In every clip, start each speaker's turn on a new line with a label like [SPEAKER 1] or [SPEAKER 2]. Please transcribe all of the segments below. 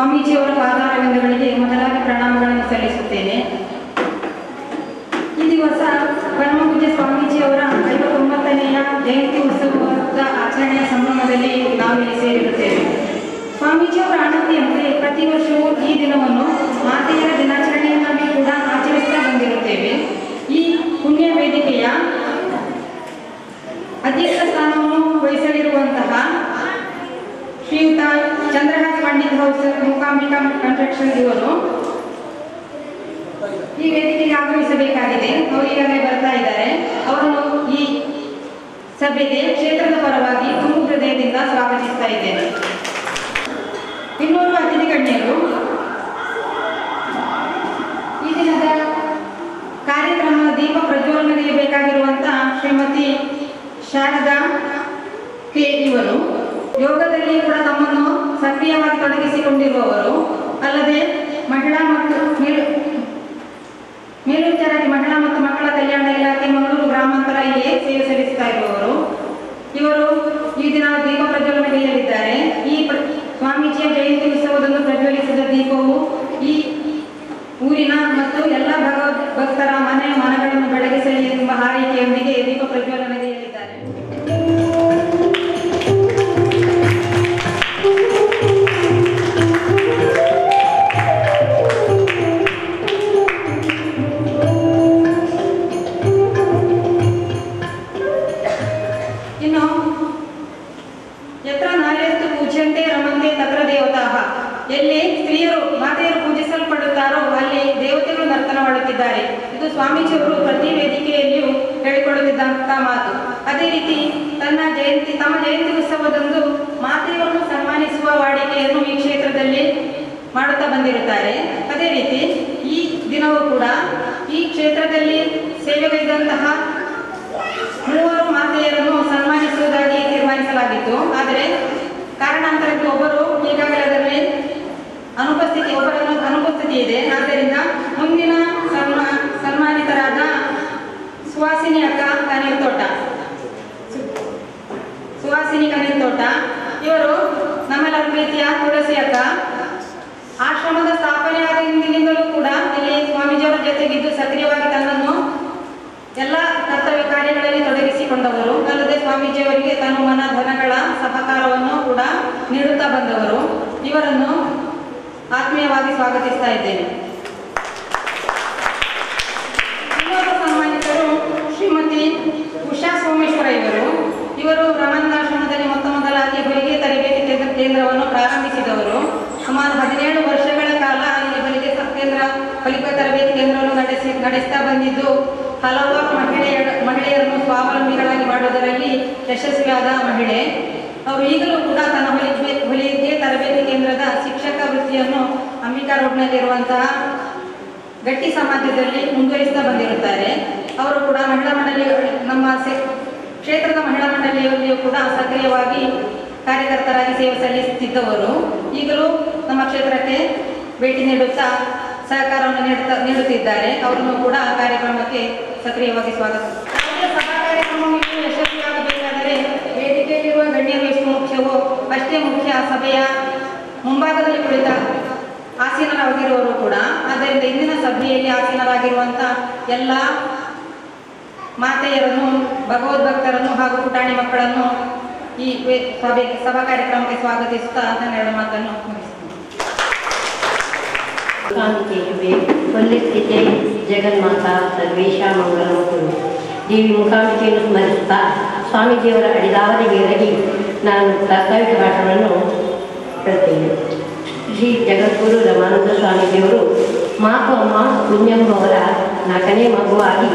[SPEAKER 1] ಸ್ವಾಮೀಜಿಯವರ ಪಾದಾರವಿಂದಗಳಿಗೆ ಮೊದಲಾಗಿ ಪ್ರಣಾಮಗಳನ್ನು ಸಲ್ಲಿಸುತ್ತೇನೆ ಈ ದಿವಸ ಪರಮ ಪೂಜ್ಯ ಸ್ವಾಮೀಜಿಯವರ ಐವತ್ತೊಂಬತ್ತನೆಯ ಜಯಂತಿ ಉತ್ಸವದ ಆಚರಣೆಯ ಸಂಭ್ರಮದಲ್ಲಿ ನಾವಿಲ್ಲಿ ಸೇರಿರುತ್ತೇವೆ ಸ್ವಾಮೀಜಿಯವರ ಆಣತಿಯಂತೆ ಪ್ರತಿ ವರ್ಷವೂ ಈ ದಿನವನ್ನು ಮಾತೆಯರ ದಿನಾಚರಣೆಯನ್ನಾಗಿ ಕೂಡ ಆಚರಿಸ್ತಾ ಬಂದಿರುತ್ತೇವೆ ಈ ಪುಣ್ಯ ವೇದಿಕೆಯ ಅಧ್ಯಕ್ಷ ಸ್ಥಾನವನ್ನು ವಹಿಸಲಿರುವಂತಹ ಶ್ರೀಯುತ ಚಂದ್ರಹಾಸ್ ಪಂಡಿತ್ ಹೌಸ್ ಮೂಕಾಂಬಿಕಾ ಕನ್ಸ್ಟ್ರಕ್ಷನ್ ಇವರು ಈ ವೇದಿಕೆಗೆ ಆಗಮಿಸಬೇಕಾಗಿದೆ ಅವರು ಈಗಾಗಲೇ ಬರ್ತಾ ಇದ್ದಾರೆ ಅವರನ್ನು ಈ ಸಭೆಗೆ ಕ್ಷೇತ್ರದ ಪರವಾಗಿ ತುಂಬು ಹೃದಯದಿಂದ ಸ್ವಾಗತಿಸ್ತಾ ಇದ್ದೇನೆ ಇನ್ನೂರು ಅತಿಥಿ ಗಣ್ಯರು ಈ ದಿನದ ಕಾರ್ಯಕ್ರಮ ದೀಪ ಪ್ರಜ್ವಲನೆಗೆ ಬೇಕಾಗಿರುವಂತಹ ಶ್ರೀಮತಿ ಶಾರದಾ ಕೆ ಇವರು ಯೋಗದಲ್ಲಿ ಕೂಡ ತಮ್ಮನ್ನು ಸಕ್ರಿಯವಾಗಿ ತೊಡಗಿಸಿಕೊಂಡಿರುವವರು ಅಲ್ಲದೆ ಮಹಿಳಾ ಮತ್ತು ಮೇಲು ಮೇಲ್ವಿಚಾರಕಿ ಮಹಿಳಾ ಮತ್ತು ಮಕ್ಕಳ ಕಲ್ಯಾಣ ಇಲಾಖೆ ಮಂಗಳೂರು ಗ್ರಾಮಾಂತರ ಇಲ್ಲಿ ಸೇವೆ ಸಲ್ಲಿಸ್ತಾ ಇರುವವರು ಇವರು ಈ ದಿನ ದೀಪ ಪ್ರಜ್ವಲನೆಗೆಯಲಿದ್ದಾರೆ ಈ ಪ್ರ- ಸ್ವಾಮೀಜಿಯ ಜಯಂತಿ ಉತ್ಸವದಂದು ಪ್ರಜ್ವಲಿಸಿದ ದೀಪವು ಈ ಊರಿನ ಮತ್ತು ಎಲ್ಲ ಭಗವದ್ ಭಕ್ತರ ಮನೆ ಮನಗಳನ್ನು ಬೆಳಗಿಸಲಿ ಎಂಬ ಹಾರೈಕೆಯೊಂದಿಗೆ ದೀಪ ಪ್ರಜ್ವಲನೆಗೆಯಲಿದ್ದಾರೆ ಇನ್ನು ಯತ್ರ ನಾರ್ಯಸ್ತು ಪೂಜ್ಯಂತೆ ರಮಂತೆ ತತ್ರ ದೇವತಾಹ ಎಲ್ಲಿ ಸ್ತ್ರೀಯರು ಮಾತೆಯರು ಪೂಜಿಸಲ್ಪಡುತ್ತಾರೋ ಅಲ್ಲಿ ದೇವತೆಗಳು ನರ್ತನವಾಡುತ್ತಿದ್ದಾರೆ ಇದು ಸ್ವಾಮೀಜಿಯವರು ಪ್ರತಿ ವೇದಿಕೆಯಲ್ಲಿಯೂ ಹೇಳಿಕೊಳ್ಳುತ್ತಿದ್ದಂಥ ಮಾತು ಅದೇ ರೀತಿ ತನ್ನ ಜಯಂತಿ ತಮ್ಮ ಜಯಂತಿ ಉತ್ಸವದಂದು ಮಾತೆಯರನ್ನು ಸನ್ಮಾನಿಸುವ ವಾಡಿಕೆಯನ್ನು ಈ ಕ್ಷೇತ್ರದಲ್ಲಿ ಮಾಡುತ್ತಾ ಬಂದಿರುತ್ತಾರೆ ಅದೇ ರೀತಿ ಈ ದಿನವೂ ಕೂಡ ಈ ಕ್ಷೇತ್ರದಲ್ಲಿ ಸೇವೆಗೈದಂತಹ ಮೂವರು ಮಾತೆಯರನ್ನು ಸನ್ಮಾನಿಸುವುದಾಗಿ ತೀರ್ಮಾನಿಸಲಾಗಿತ್ತು ಆದರೆ ಕಾರಣಾಂತರಕ್ಕೆ ಒಬ್ಬರು ಈಗಾಗಲೇ ಅದರಲ್ಲಿ ಅನುಪಸ್ಥಿತಿ ಒಬ್ಬರನ್ನು ಅನುಪಸ್ಥಿತಿ ಇದೆ ಆದ್ದರಿಂದ ಮುಂದಿನ ಸನ್ಮಾ ಸನ್ಮಾನಿತರಾದ ಸುವಾಸಿನಿ ಅಕ್ಕ ಕನೀರ್ ತೋಟ ಸು- ಸುವಾಸಿನಿ ಕನೀರ್ ತೋಟ ಇವರು ನಮ್ಮೆಲ್ಲರ ಪ್ರೀತಿಯ ತುಳಸಿ ಅಕ್ಕ ಆಶ್ರಮದ ಸ್ಥಾಪನೆಯಾದ ಹಿಂದಿನಿಂದಲೂ ಕೂಡ ಇಲ್ಲಿ ಸ್ವಾಮೀಜಿಯವರ ಜೊತೆಗಿದ್ದು ಸಕ್ರಿಯವಾಗಿ ತನ್ನನ್ನು ಎಲ್ಲ ಕರ್ತವ್ಯ ಕಾರ್ಯಗಳಲ್ಲಿ ತೊಡಗಿಸಿಕೊಂಡವರು ಅಲ್ಲದೆ ಸ್ವಾಮೀಜಿಯವರಿಗೆ ತನ್ನ ಮನ ಧನಗಳ ಸಹಕಾರವನ್ನು ಕೂಡ ನೀಡುತ್ತಾ ಬಂದವರು ಇವರನ್ನು ಆತ್ಮೀಯವಾಗಿ ಸ್ವಾಗತಿಸ್ತಾ ಇದ್ದೇನೆ ಇನ್ನೋರ್ವ ಸನ್ಮಾನಿತರು ಶ್ರೀಮತಿ ಉಷಾ ಸೋಮೇಶ್ವರ ಇವರು ಇವರು ರಮಣಾಶ್ರಮದಲ್ಲಿ ಮೊತ್ತ ಮೊದಲಾಗಿ ಹೊಲಿಗೆ ತರಬೇತಿ ಕೇಂದ್ರ ಕೇಂದ್ರವನ್ನು ಪ್ರಾರಂಭಿಸಿದವರು ಸುಮಾರು ಹದಿನೇಳು ವರ್ಷಗಳ ಕಾಲ ಇಲ್ಲಿ ಹೊಲಿಗೆ ಸ- ಕೇಂದ್ರ ಹೊಲಿಗೆ ತರಬೇತಿ ಕೇಂದ್ರವನ್ನು ನಡೆಸಿ ನಡೆಸ್ತಾ ಬಂದಿದ್ದು ಹಲವಾರು ಮಹಿಳೆಯರ ಮಹಿಳೆಯರನ್ನು ಸ್ವಾವಲಂಬಿಗಳಾಗಿ ಮಾಡುವುದರಲ್ಲಿ ಯಶಸ್ವಿಯಾದ ಮಹಿಳೆ ಅವರು ಈಗಲೂ ಕೂಡ ತನ್ನ ಹೊಲಿಗೆ ಹೊಲಿಗೆ ತರಬೇತಿ ಕೇಂದ್ರದ ಶಿಕ್ಷಕ ವೃತ್ತಿಯನ್ನು ಅಂಬಿಕಾ ರೋಡ್ನಲ್ಲಿರುವಂತಹ ಗಟ್ಟಿ ಸಮಾಜದಲ್ಲಿ ಮುಂದುವರಿಸ್ತಾ ಬಂದಿರುತ್ತಾರೆ ಅವರು ಕೂಡ ಮಹಿಳಾ ಮಂಡಳಿ ನಮ್ಮ ಸೆ- ಕ್ಷೇತ್ರದ ಮಹಿಳಾ ಮಂಡಳಿಯಲ್ಲಿಯೂ ಕೂಡ ಸಕ್ರಿಯವಾಗಿ ಕಾರ್ಯಕರ್ತರಾಗಿ ಸೇವೆ ಸಲ್ಲಿಸುತ್ತಿದ್ದವರು ಈಗಲೂ ನಮ್ಮ ಕ್ಷೇತ್ರಕ್ಕೆ ಭೇಟಿ ನೀಡುತ್ತಾ ಸಹಕಾರವನ್ನು ನೀಡುತ್ತಾ ನೀಡುತ್ತಿದ್ದಾರೆ ಅವರನ್ನು ಕೂಡ ಆ ಕಾರ್ಯಕ್ರಮಕ್ಕೆ ಸಕ್ರಿಯವಾಗಿ ಸ್ವಾಗತ ಯಾವುದೇ ಸಭಾ ಕಾರ್ಯಕ್ರಮವು ಯಶಸ್ವಿಯಾಗಬೇಕಾದರೆ ವೇದಿಕೆಯಲ್ಲಿರುವ ಗಣ್ಯರು ಎಷ್ಟು ಮುಖ್ಯವೋ ಅಷ್ಟೇ ಮುಖ್ಯ ಆ ಸಭೆಯ ಮುಂಭಾಗದಲ್ಲಿ ಕುಳಿತ ಆಸೀನರಾಗಿರುವವರು ಕೂಡ ಆದ್ದರಿಂದ ಇಂದಿನ ಸಭೆಯಲ್ಲಿ ಆಸೀನರಾಗಿರುವಂಥ ಎಲ್ಲ ಮಾತೆಯರನ್ನು ಭಗವದ್ಭಕ್ತರನ್ನು ಹಾಗೂ ಪುಟಾಣಿ ಮಕ್ಕಳನ್ನು ಈ ವೇ- ಸಭೆ ಸಭಾ ಕಾರ್ಯಕ್ರಮಕ್ಕೆ ಸ್ವಾಗತಿಸುತ್ತಾ ನನ್ನ ಎರಡು ಮಾತನ್ನು ಮುಗಿಸ್ತೇನೆ
[SPEAKER 2] ಕಾಂತಿಕೆ ವಲ್ಲಿಸ್ಥಿತೆ ಜಗನ್ಮಾತಾ ಸರ್ವೇಶಾ ಮಂಗಲಮುಖರು ದೇವಿ ಮುಖಾಂಬಿಕೆಯನ್ನು ಸ್ಮರಿಸುತ್ತಾ ಸ್ವಾಮೀಜಿಯವರ ಅಡಿದಾವರಿಗೆ ಎರಗಿ ನಾನು ಪ್ರಾಸ್ತಾವಿಕ ಭಾಷಣವನ್ನು ಹೇಳ್ತೇನೆ ಶ್ರೀ ಜಗದ್ಗುರು ರಮಾನಂದ ಸ್ವಾಮೀಜಿಯವರು ಮಾತು ಅಮ್ಮ ಕುಂಜಮ್ಮವರ ನಾಲ್ಕನೇ ಮಗುವಾಗಿ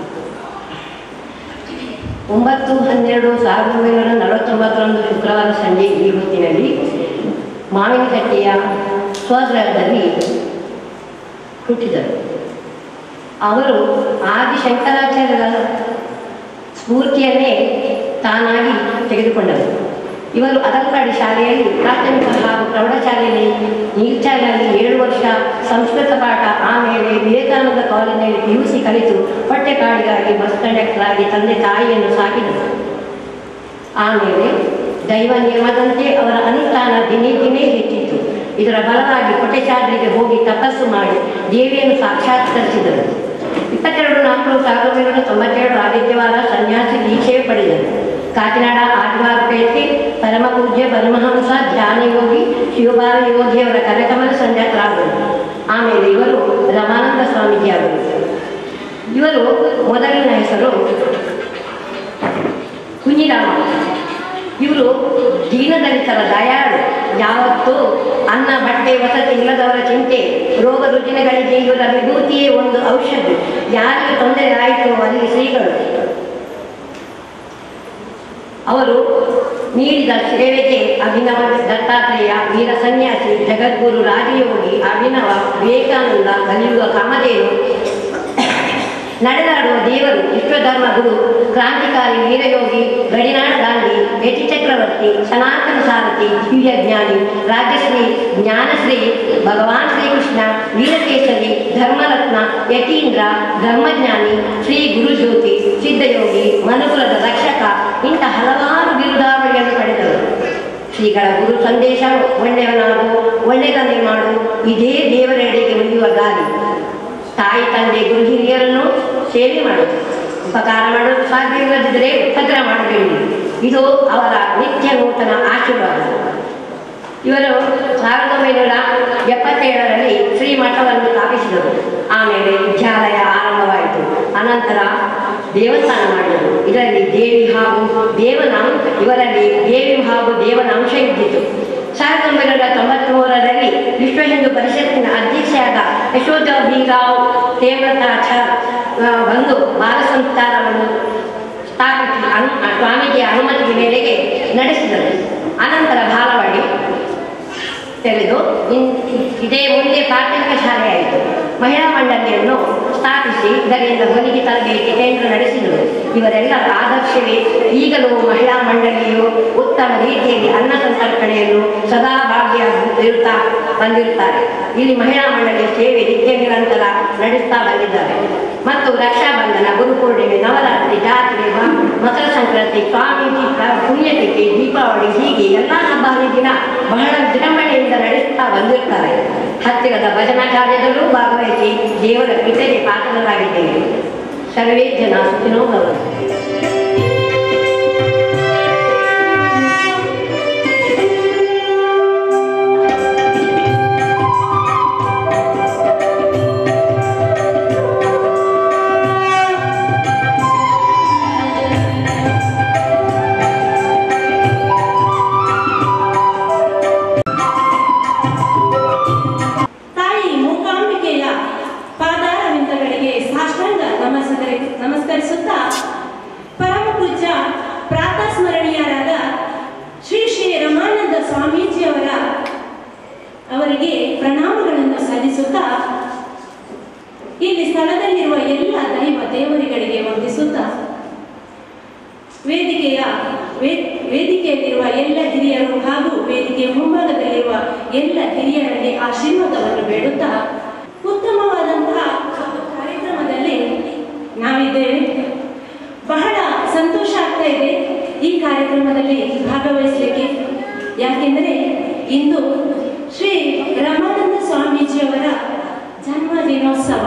[SPEAKER 2] ಒಂಬತ್ತು ಹನ್ನೆರಡು ಸಾವಿರದ ಒಂಬೈನೂರ ನಲವತ್ತೊಂಬತ್ತರಂದು ಶುಕ್ರವಾರ ಸಂಜೆ ಈ ಹೊತ್ತಿನಲ್ಲಿ ಮಾವಿನಕಟ್ಟೆಯ ಸ್ವಗ್ರಹದಲ್ಲಿ ಹುಟ್ಟಿದರು ಅವರು ಆದಿ ಶಂಕರಾಚಾರ್ಯರ ಸ್ಫೂರ್ತಿಯನ್ನೇ ತಾನಾಗಿ ತೆಗೆದುಕೊಂಡರು ಇವರು ಅದಲ್ಪಾಡಿ ಶಾಲೆಯಲ್ಲಿ ಪ್ರಾಥಮಿಕ ಹಾಗೂ ಪ್ರೌಢಶಾಲೆಯಲ್ಲಿ ನೀರ್ಚಾಲಿನಲ್ಲಿ ಏಳು ವರ್ಷ ಸಂಸ್ಕೃತ ಪಾಠ ಆಮೇಲೆ ವಿವೇಕಾನಂದ ಕಾಲೇಜಿನಲ್ಲಿ ಪಿ ಯು ಸಿ ಕಲಿತು ಹೊಟ್ಟೆಕಾಡಿಗಾಗಿ ಬಸ್ ಕಂಡಕ್ಟರ್ ಆಗಿ ತಂದೆ ತಾಯಿಯನ್ನು ಸಾಕಿದರು ಆಮೇಲೆ ದೈವ ನಿಯಮದಂತೆ ಅವರ ಅನುಷ್ಠಾನ ದಿನೇ ದಿನೇ ಹೆಚ್ಚಿತು ಇದರ ಬಲವಾಗಿ ಕೊಟೆಚಾದ್ರಿಗೆ ಹೋಗಿ ತಪಸ್ಸು ಮಾಡಿ ದೇವಿಯನ್ನು ಸಾಕ್ಷಾತ್ಕರಿಸಿದರು ಇಪ್ಪತ್ತೆರಡು ನಾಲ್ಕು ಸಾವಿರದ ಒಂಬೈನೂರ ತೊಂಬತ್ತೆರಡು ಆದಿತ್ಯವಾರ ಸನ್ಯಾಸಿ ದೀಕ್ಷೆ ಪಡೆದರು ಕಾಕಿನಾಡ ಆದಿವಾರಪೇಟೆ ಪರಮ ಪೂಜ್ಯ ಪರಮಹಂಸ ಧ್ಯಾನ ಯೋಗಿ ಶಿವಬಾಲ ಯೋಗಿಯವರ ಕರಕಮಲ ಸಂಜಾತರಾದರು ಆಮೇಲೆ ಇವರು ರಮಾನಂದ ಸ್ವಾಮೀಜಿಯಾದರು ಇವರು ಮೊದಲಿನ ಹೆಸರು ಕುഞ്ഞിರಾಮ ಇವರು ದೀನದಲಿತರ ದಯಾಳು ಯಾವತ್ತೂ ಅನ್ನ ಬಟ್ಟೆ ವಸತಿ ಇಲ್ಲದವರ ಚಿಂತೆ ರೋಗ ರುಜಿನಗಳಿಗೆ ಇವರ ವಿಭೂತಿಯೇ ಒಂದು ಔಷಧಿ ಯಾರಿಗೆ ತೊಂದರೆ ಆಯಿತು ಅಲ್ಲಿ ಶ್ರೀಗಳು ಅವರು ನೀಡಿದ ಸೇವೆಗೆ ಅಭಿನವ ದತ್ತಾತ್ರೇಯ ವೀರ ಸನ್ಯಾಸಿ ಜಗದ್ಗುರು ರಾಜಯೋಗಿ ಅಭಿನವ ವಿವೇಕಾನಂದ ಕಲಿಯುಗ ಕಾಮಧೇನು ನಡೆದಾಡುವ ದೇವರು ವಿಶ್ವಧರ್ಮ ಗುರು ಕ್ರಾಂತಿಕಾರಿ ವೀರಯೋಗಿ ಗಡಿನಾಡ ಗಾಂಧಿ ಯತಿ ಚಕ್ರವರ್ತಿ ಸನಾತನ ಸಾರಥಿ ದಿವ್ಯ ಜ್ಞಾನಿ ರಾಜಶ್ರೀ ಜ್ಞಾನಶ್ರೀ ಭಗವಾನ್ ಶ್ರೀಕೃಷ್ಣ ವೀರಕೇಸರಿ ಧರ್ಮರತ್ನ ಯತೀಂದ್ರ ಧರ್ಮಜ್ಞಾನಿ ಶ್ರೀ ಗುರುಜ್ಯೋತಿ ಸಿದ್ಧಯೋಗಿ ಮನುಕುಲದ ರಕ್ಷಕ ಇಂಥ ಹಲವಾರು ಬಿರುದಾವಳಿಯನ್ನು ಪಡೆದರು ಶ್ರೀಗಳ ಗುರು ಸಂದೇಶ ಒಳ್ಳೆಯವನಾಗು ಒಳ್ಳೆಯದನ್ನೇ ಮಾಡು ಇದೇ ದೇವರೆಡೆಗೆ ಒಯ್ಯುವ ದಾರಿ ತಾಯಿ ತಂದೆ ಗುರು ಹಿರಿಯರನ್ನು ಸೇವೆ ಮಾಡುವುದು ಉಪಕಾರ ಮಾಡಲು ಸಾಧ್ಯವಿಲ್ಲದಿದ್ದರೆ ಉಪದ್ರ ಮಾಡಬೇಡಿ ಇದು ಅವರ ನಿತ್ಯ ನೂತನ ಆಶೀರ್ವಾದ ಇವರು ಸಾವಿರದ ಒಂಬೈನೂರ ಎಪ್ಪತ್ತೇಳರಲ್ಲಿ ಶ್ರೀಮಠವನ್ನು ಸ್ಥಾಪಿಸಿದರು ಆಮೇಲೆ ವಿದ್ಯಾಲಯ ಆರಂಭವಾಯಿತು ಅನಂತರ ದೇವಸ್ಥಾನ ಮಾಡಿದರು ಇದರಲ್ಲಿ ದೇವಿ ಹಾಗೂ ದೇವನ ಇವರಲ್ಲಿ ದೇವಿ ಹಾಗೂ ದೇವನ ಅಂಶ ಇದ್ದಿತು ಸಾವಿರದ ಒಂಬೈನೂರ ತೊಂಬತ್ಮೂರರಲ್ಲಿ ವಿಶ್ವ ಹಿಂದೂ ಪರಿಷತ್ತಿನ ಅಧ್ಯಕ್ಷೆಯಾದ ಯಶೋಧ ಬಿರಾವ್ ತೇವ್ರತಾಚಾರ್ ಆ, ಬಂದು ಬಾಲಸಂಸ್ಕಾರವನ್ನು ಸ್ಥಾಪಿಸಿ ಅನು ಸ್ವಾಮೀಜಿಯ ಅನುಮತಿ ಮೇರೆಗೆ ನಡೆಸಿದರು ಅನಂತರ ಬಾಲವಾಡಿ ತೆರೆದು ಇನ್- ಇದೇ ಮುಂದೆ ಪ್ರಾಥಮಿಕ ಶಾಲೆಯಾಯಿತು ಮಹಿಳಾ ಮಂಡಳಿಯನ್ನು ಸ್ಥಾಪಿಸಿ ಇದರಿಂದ ಹೊಲಿಗೆ ತರಬೇತಿ ಕೇಂದ್ರ ನಡೆಸಿದರು ಇವರೆಲ್ಲರ ಆದರ್ಶವೇ ಈಗಲೂ ಮಹಿಳಾ ಮಂಡಳಿಯು ಉತ್ತಮ ರೀತಿಯಲ್ಲಿ ಅನ್ನ ಸಂತರ್ಪಣೆಯನ್ನು ಸದಾ ಭಾಗಿಯಾಗಿರುತ್ತಾ ಬಂದಿರುತ್ತಾರೆ ಇಲ್ಲಿ ಮಹಿಳಾ ಮಂಡಳಿಯ ಸೇವೆ ನಿತ್ಯ ನಿರಂತರ ನಡೆಸ್ತಾ ಬಂದಿದ್ದಾರೆ ಮತ್ತು ರಕ್ಷಾಬಂಧನ ಗುರುಪೂರ್ಣಿಮೆ ನವರಾತ್ರಿ ಜಾತ್ರೆ ಮ- ಮಕರ ಸಂಕ್ರಾಂತಿ ಸ್ವಾಮೀಜಿ ಪ್ರ- ಪುಣ್ಯತಿಥಿ ದೀಪಾವಳಿ ಹೀಗೆ ಎಲ್ಲ ಹಬ್ಬ ಹರಿದಿನ ಬಹಳ ವಿಜೃಂಭಣೆಯಿಂದ ನಡೆಸ್ತಾ ಬಂದಿರ್ತಾರೆ ಹತ್ತಿರದ ಭಜನಾ ಕಾರ್ಯದಲ್ಲೂ ಭಾಗವಹಿಸಿ ದೇವರ ಕೃಪೆಗೆ ಪಾತ್ರರಾಗಿದ್ದೇವೆ ಸರ್ವೇ ಜನ ಸುಖಿನೋ ಭವಂತು
[SPEAKER 3] ತಾಯಿ ಮೂಕಾಂಬಿಕೆಯ ಪಾದಾರವಿಂದಗಳಿಗೆ ಸಾಷ್ಟಾಂಗ ನಮಸ್ಕರಿ ನಮಸ್ಕರಿಸುತ್ತಾ ಪರಮ ಪೂಜ್ಯ ಪ್ರಾತಸ್ಮರಣೀಯರಾದ ಶ್ರೀ ಶ್ರೀ ರಮಾನಂದ ಸ್ವಾಮೀಜಿಯವರ ಅವರಿಗೆ ಪ್ರಣಾಮಗಳನ್ನು ಸಲ್ಲಿಸುತ್ತಾ ಇಲ್ಲಿ ಸ್ಥಳದಲ್ಲಿರುವ ಎಲ್ಲ ದೈವ ದೇವರುಗಳಿಗೆ ವಂದಿಸುತ್ತಾ ವೇದಿಕೆಯ ವೇ- ವೇದಿಕೆಯಲ್ಲಿರುವ ಎಲ್ಲ ಹಿರಿಯರು ಹಾಗೂ ವೇದಿಕೆಯ ಮುಂಭಾಗದಲ್ಲಿರುವ ಎಲ್ಲ ಹಿರಿಯರಲ್ಲಿ ಆಶೀರ್ವಾದವನ್ನು ಬೇಡುತ್ತಾ ಉತ್ತಮವಾದಂತಹ ಒಂದು ಕಾರ್ಯಕ್ರಮದಲ್ಲಿ ನಾವಿದ್ದೇವೆ ಬಹಳ ಸಂತೋಷ ಆಗ್ತಾ ಇದೆ ಈ ಕಾರ್ಯಕ್ರಮದಲ್ಲಿ ಭಾಗವಹಿಸಲಿಕ್ಕೆ ಯಾಕೆಂದರೆ ಇಂದು ಶ್ರೀ ರಮಾನಂದ ಸ್ವಾಮೀಜಿಯವರ ಜನ್ಮ ದಿನೋತ್ಸವ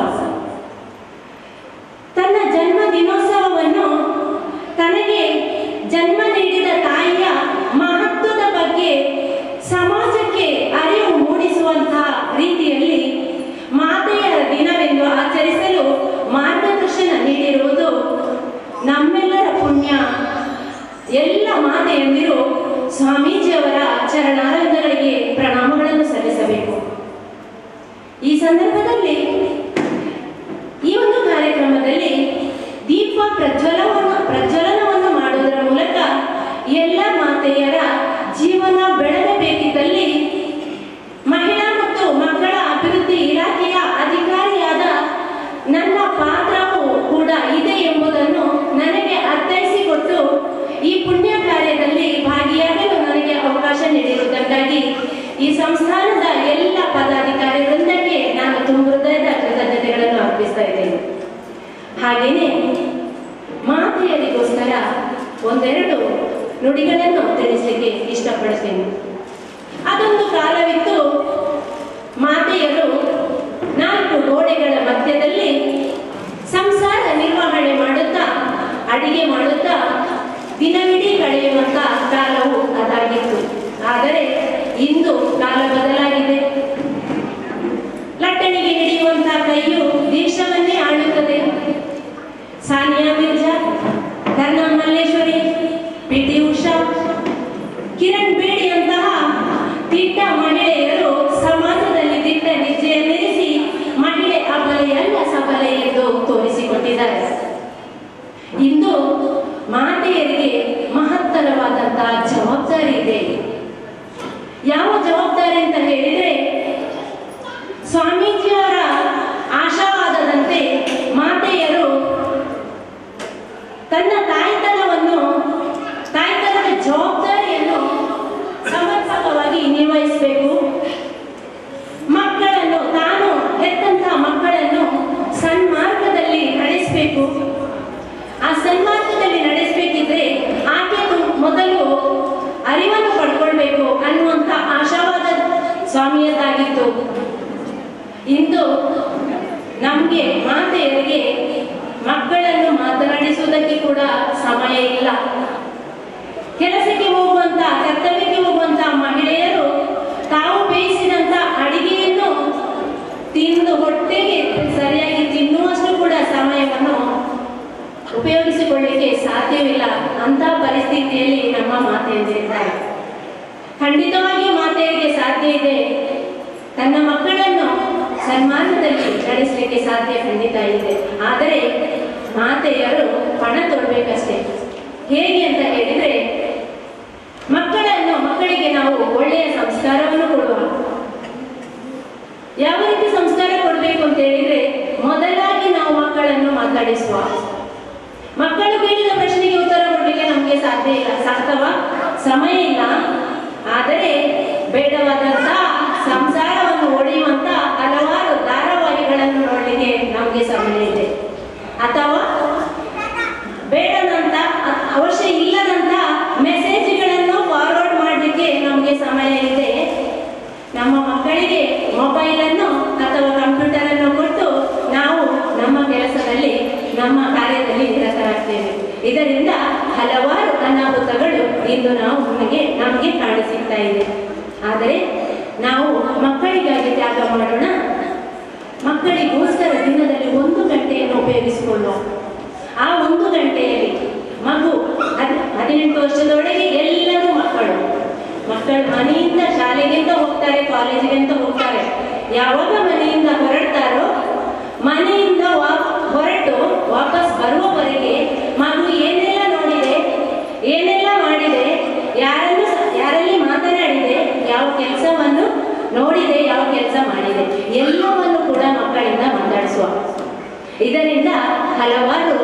[SPEAKER 3] ತನ್ನ ಜನ್ಮ ದಿನೋತ್ಸವವನ್ನು ತನಗೆ ಜನ್ಮ ನೀಡಿದ ತಾಯಿಯ ಮಹತ್ವದ ಬಗ್ಗೆ ಸಮಾಜಕ್ಕೆ ಅರಿವು ಮೂಡಿಸುವಂತಹ ರೀತಿಯಲ್ಲಿ ಮಾತೆಯ ದಿನವೆಂದು ಆಚರಿಸಲು ಮಾರ್ಗದರ್ಶನ ನೀಡಿರುವುದು ನಮ್ಮೆಲ್ಲರ ಪುಣ್ಯ ಎಲ್ಲ ಮಾತೆಯಂದಿರು ಸ್ವಾಮೀಜಿಯವರ ಚರಣಾರವಿಂದಗಳಿಗೆ ಪ್ರಣಾಮಗಳನ್ನು ಸಲ್ಲಿಸಬೇಕು ಈ ಸಂದರ್ಭದಲ್ಲಿ ಈ ಒಂದು ಕಾರ್ಯಕ್ರಮದಲ್ಲಿ ದೀಪ ಪ್ರಜ್ವಲವನ್ನು ಪ್ರಜ್ವಲನವನ್ನು ಮಾಡುವುದರ ಮೂಲಕ ಎಲ್ಲ ಮಾತೆಯರ ಜೀವನ ಬೆಳಗಬೇಕಿದ್ದಲ್ಲಿ ಮಹಿಳಾ ಮತ್ತು ಮಕ್ಕಳ ಅಭಿವೃದ್ಧಿ ಇಲಾಖೆಯ ಅಧಿಕಾರಿಯಾದ ನನ್ನ ಪಾತ್ರವು ಕೂಡ ಇದೆ ಎಂಬುದನ್ನು ನನಗೆ ಅರ್ಥೈಸಿಕೊಟ್ಟು ಈ ಪುಣ್ಯ ಕಾರ್ಯದಲ್ಲಿ ಭಾಗಿಯಾಗಲು ನನಗೆ ಅವಕಾಶ ನೀಡಿರುವುದಕ್ಕಾಗಿ ಈ ಸಂಸ್ಥಾನದ ಎಲ್ಲ ಪದಾಧಿಕಾರಿ ವೃಂದಕ್ಕೆ ನಾನು ತುಂಬ ಹೃದಯದ ಕೃತಜ್ಞತೆಗಳನ್ನು ಅರ್ಪಿಸ್ತಾ ಇದ್ದೇನೆ ಹಾಗೆಯೇ ಮಾತೆಯರಿಗೋಸ್ಕರ ಒಂದೆರಡು ನುಡಿಗಳನ್ನು ತಿಳಿಸಲಿಕ್ಕೆ ಇಷ್ಟಪಡುತ್ತೇನೆ ಅದೊಂದು ಕಾಲವಿತ್ತು ಅಡಿಗೆ ಮಾಡುತ್ತಾ ದಿನವಿಡೀ ಕಳೆಯುವಂತ ಕಾಲವು ಅದಾಗಿತ್ತು ಆದರೆ ಇಂದು ಕಾಲ ಬದಲಾಗಿದೆ ಲಟ್ಟಣಿಗೆ ಹಿಡಿಯುವಂತ ಕೈಯು ದೇಶವನ್ನೇ ಆಳುತ್ತದೆ ಸಾನಿಯಾ ಮಿರ್ಜಾ ಕರ್ನಂ ಮಲ್ಲೇಶ್ವರಿ ಪಿ ಟಿ ಉಷಾ ಕಿರಣ್ ಬೇಡಿಯಂತಹ ದಿಟ್ಟ ಮಹಿಳೆಯರು ಸಮಾಜದಲ್ಲಿ ದಿಟ್ಟ ಹೆಜ್ಜೆಯನ್ನಿರಿಸಿ ಮಹಿಳೆ ಅಬಲೆಯಲ್ಲ ಸಬಲೆ ಎಂದು ತೋರಿಸಿಕೊಟ್ಟಿದ್ದಾರೆ ಇಂದು ಮಾತೆಯರಿಗೆ ಮಹತ್ತರವಾದಂತಹ ಜವಾಬ್ದಾರಿ ಇದೆ ಯಾವ ಜವಾಬ್ದಾರಿ ಅಂತ ಹೇಳಿದ್ರೆ ಸ್ವಾಮೀಜಿಯವರ ಆಶಾವಾದದಂತೆ ಮಾತೆಯರು ತನ್ನ ತಾಯ್ತನವನ್ನು ತಾಯ್ತನದ ಜವಾಬ್ದಾರಿಯನ್ನು ಸಮರ್ಪಕವಾಗಿ ನಿರ್ವಹಿಸಬೇಕು ಮಕ್ಕಳನ್ನು ತಾನು ಹೆತ್ತಂತಹ ಮಕ್ಕಳನ್ನು ಸನ್ಮಾರ್ಗದಲ್ಲಿ ನಡೆಸಬೇಕು ಆ ಸನ್ಮಾರ್ಗದಲ್ಲಿ ನಡೆಸಬೇಕಿದ್ರೆ ಆಕೆ ಮೊದಲು ಅರಿವನ್ನು ಪಡ್ಕೊಳ್ಬೇಕು ಅನ್ನುವಂಥ ಆಶಾವಾದ ಸ್ವಾಮಿಯದಾಗಿತ್ತು ಇಂದು ನಮಗೆ ಮಾತೆಯರಿಗೆ ಮಕ್ಕಳನ್ನು ಮಾತನಾಡಿಸುವುದಕ್ಕೆ ಕೂಡ ಸಮಯ ಇಲ್ಲ ಕೆಲಸಕ್ಕೆ ಹೋಗುವಂತ ಕರ್ತವ್ಯಕ್ಕೆ ಹೋಗುವಂತ ಮಹಿಳೆಯರು ತಾವು ಬೇಯಿಸಿದಂತ ಅಡಿಗೆಯನ್ನು ತಿಂದು ಹೊಟ್ಟೆಗೆ ಸರಿಯಾಗಿ ತಿನ್ನುವಷ್ಟು ಕೂಡ ಸಮಯವನ್ನು ಉಪಯೋಗಿಸಿಕೊಳ್ಳಿಕ್ಕೆ ಸಾಧ್ಯವಿಲ್ಲ ಅಂತ ಪರಿಸ್ಥಿತಿಯಲ್ಲಿ ನಮ್ಮ ಮಾತೆಯರಿದ್ದಾರೆ ಖಂಡಿತವಾಗಿ ಮಾತೆಯರಿಗೆ ಸಾಧ್ಯ ಇದೆ ತನ್ನ ಮಕ್ಕಳನ್ನು ಸನ್ಮಾನದಲ್ಲಿ ನಡೆಸಲಿಕ್ಕೆ ಸಾಧ್ಯ ಖಂಡಿತ ಇದೆ ಆದರೆ ಮಾತೆಯರು ಪಣ ತೊಡಬೇಕಷ್ಟೇ ಹೇಗೆ ಅಂತ ಹೇಳಿದ್ರೆ ಮಕ್ಕಳನ್ನು ಮಕ್ಕಳಿಗೆ ನಾವು ಒಳ್ಳೆಯ ಸಂಸ್ಕಾರವನ್ನು ಕೊಡುವ ಯಾವ ರೀತಿ ಸಂಸ್ಕಾರ ಕೊಡಬೇಕು ಅಂತ ಹೇಳಿದ್ರೆ ಮೊದಲಾಗಿ ನಾವು ಮಕ್ಕಳನ್ನು ಮಾತಾಡಿಸುವ ಮಕ್ಕಳು ಕೇಳಿದ ಪ್ರಶ್ನೆಗೆ ಉತ್ತರ ಕೊಡಲಿಕ್ಕೆ ನಮಗೆ ಸಾಧ್ಯ ಇಲ್ಲ ಸಾರ್ಥವ ಸಮಯ ಇಲ್ಲ ಆದರೆ ಬೇಡವಾದಂತ ಸಂಸಾರವನ್ನು ಒಡೆಯುವಂತ ಹಲವಾರು ಧಾರಾವಾಹಿಗಳನ್ನು ನೋಡಲಿಕ್ಕೆ ನಮಗೆ ಸಮಯ ಇದೆ ಅಥವಾ ಬೇಡದಂತ ಅ- ಅವಶ್ಯ ಇಲ್ಲದಂತ ಮೆಸೇಜ್ಗಳನ್ನು ಫಾರ್ವರ್ಡ್ ಮಾಡಲಿಕ್ಕೆ ನಮಗೆ ಸಮಯ ಇದೆ ನಮ್ಮ ಮಕ್ಕಳಿಗೆ ಮೊಬೈಲ್ ಅನ್ನು ಅಥವಾ ಕಂಪ್ಯೂಟರ್ ಅನ್ನು ಕೊಟ್ಟು ನಾವು ನಮ್ಮ ಕೆಲಸದಲ್ಲಿ ನಮ್ಮ ಕಾರ್ಯದಲ್ಲಿ ನಿರತರಾಗ್ತೇವೆ ಇದರಿಂದ ಹಲವಾರು ಅನಾಹುತಗಳು ಇಂದು ನಾವು ನಮಗೆ ನಮಗೆ ಕಾಣಿಸಿಗ್ತಾ ಇದೆ ಆದರೆ ನಾವು ಮಕ್ಕಳಿಗಾಗಿ ತ್ಯಾಗ ಮಾಡೋಣ ಮಕ್ಕಳಿಗೋಸ್ಕರ ದಿನದಲ್ಲಿ ಒಂದು ಗಂಟೆಯನ್ನು ಉಪಯೋಗಿಸಿಕೊಳ್ಳುವ ಆ ಒಂದು ಗಂಟೆಯಲ್ಲಿ ಮಗು ಹದ್ ಹದಿನೆಂಟು ವರ್ಷದೊಳಗೆ ಎಲ್ಲರೂ ಮಕ್ಕಳು ಮಕ್ಕಳು ಮನೆಯಿಂದ ಶಾಲೆಗೆಂತ ಹೋಗ್ತಾರೆ ಕಾಲೇಜಿಗೆಂತ ಹೋಗ್ತಾರೆ ಯಾವಾಗ ಮನೆಯಿಂದ ಹೊರಡ್ತಾರೋ ಮನೆಯಿಂದ ವಾ- ಹೊರಟು ವಾಪಸ್ ಬರುವವರೆಗೆ ಮಗು ಏನೆಲ್ಲ ನೋಡಿದೆ ಏನೆಲ್ಲ ಮಾಡಿದೆ ಯಾರನ್ನು ಸ- ಯಾರಲ್ಲಿ ಮಾತನಾಡಿದೆ ಯಾವ ಕೆಲಸವನ್ನು ನೋಡಿದೆ ಯಾವ ಕೆಲಸ ಮಾಡಿದೆ ಎಲ್ಲವನ್ನು ಕೂಡ ಮಕ್ಕಳಿಂದ ಮಾತಾಡಿಸುವ ಇದರಿಂದ ಹಲವಾರು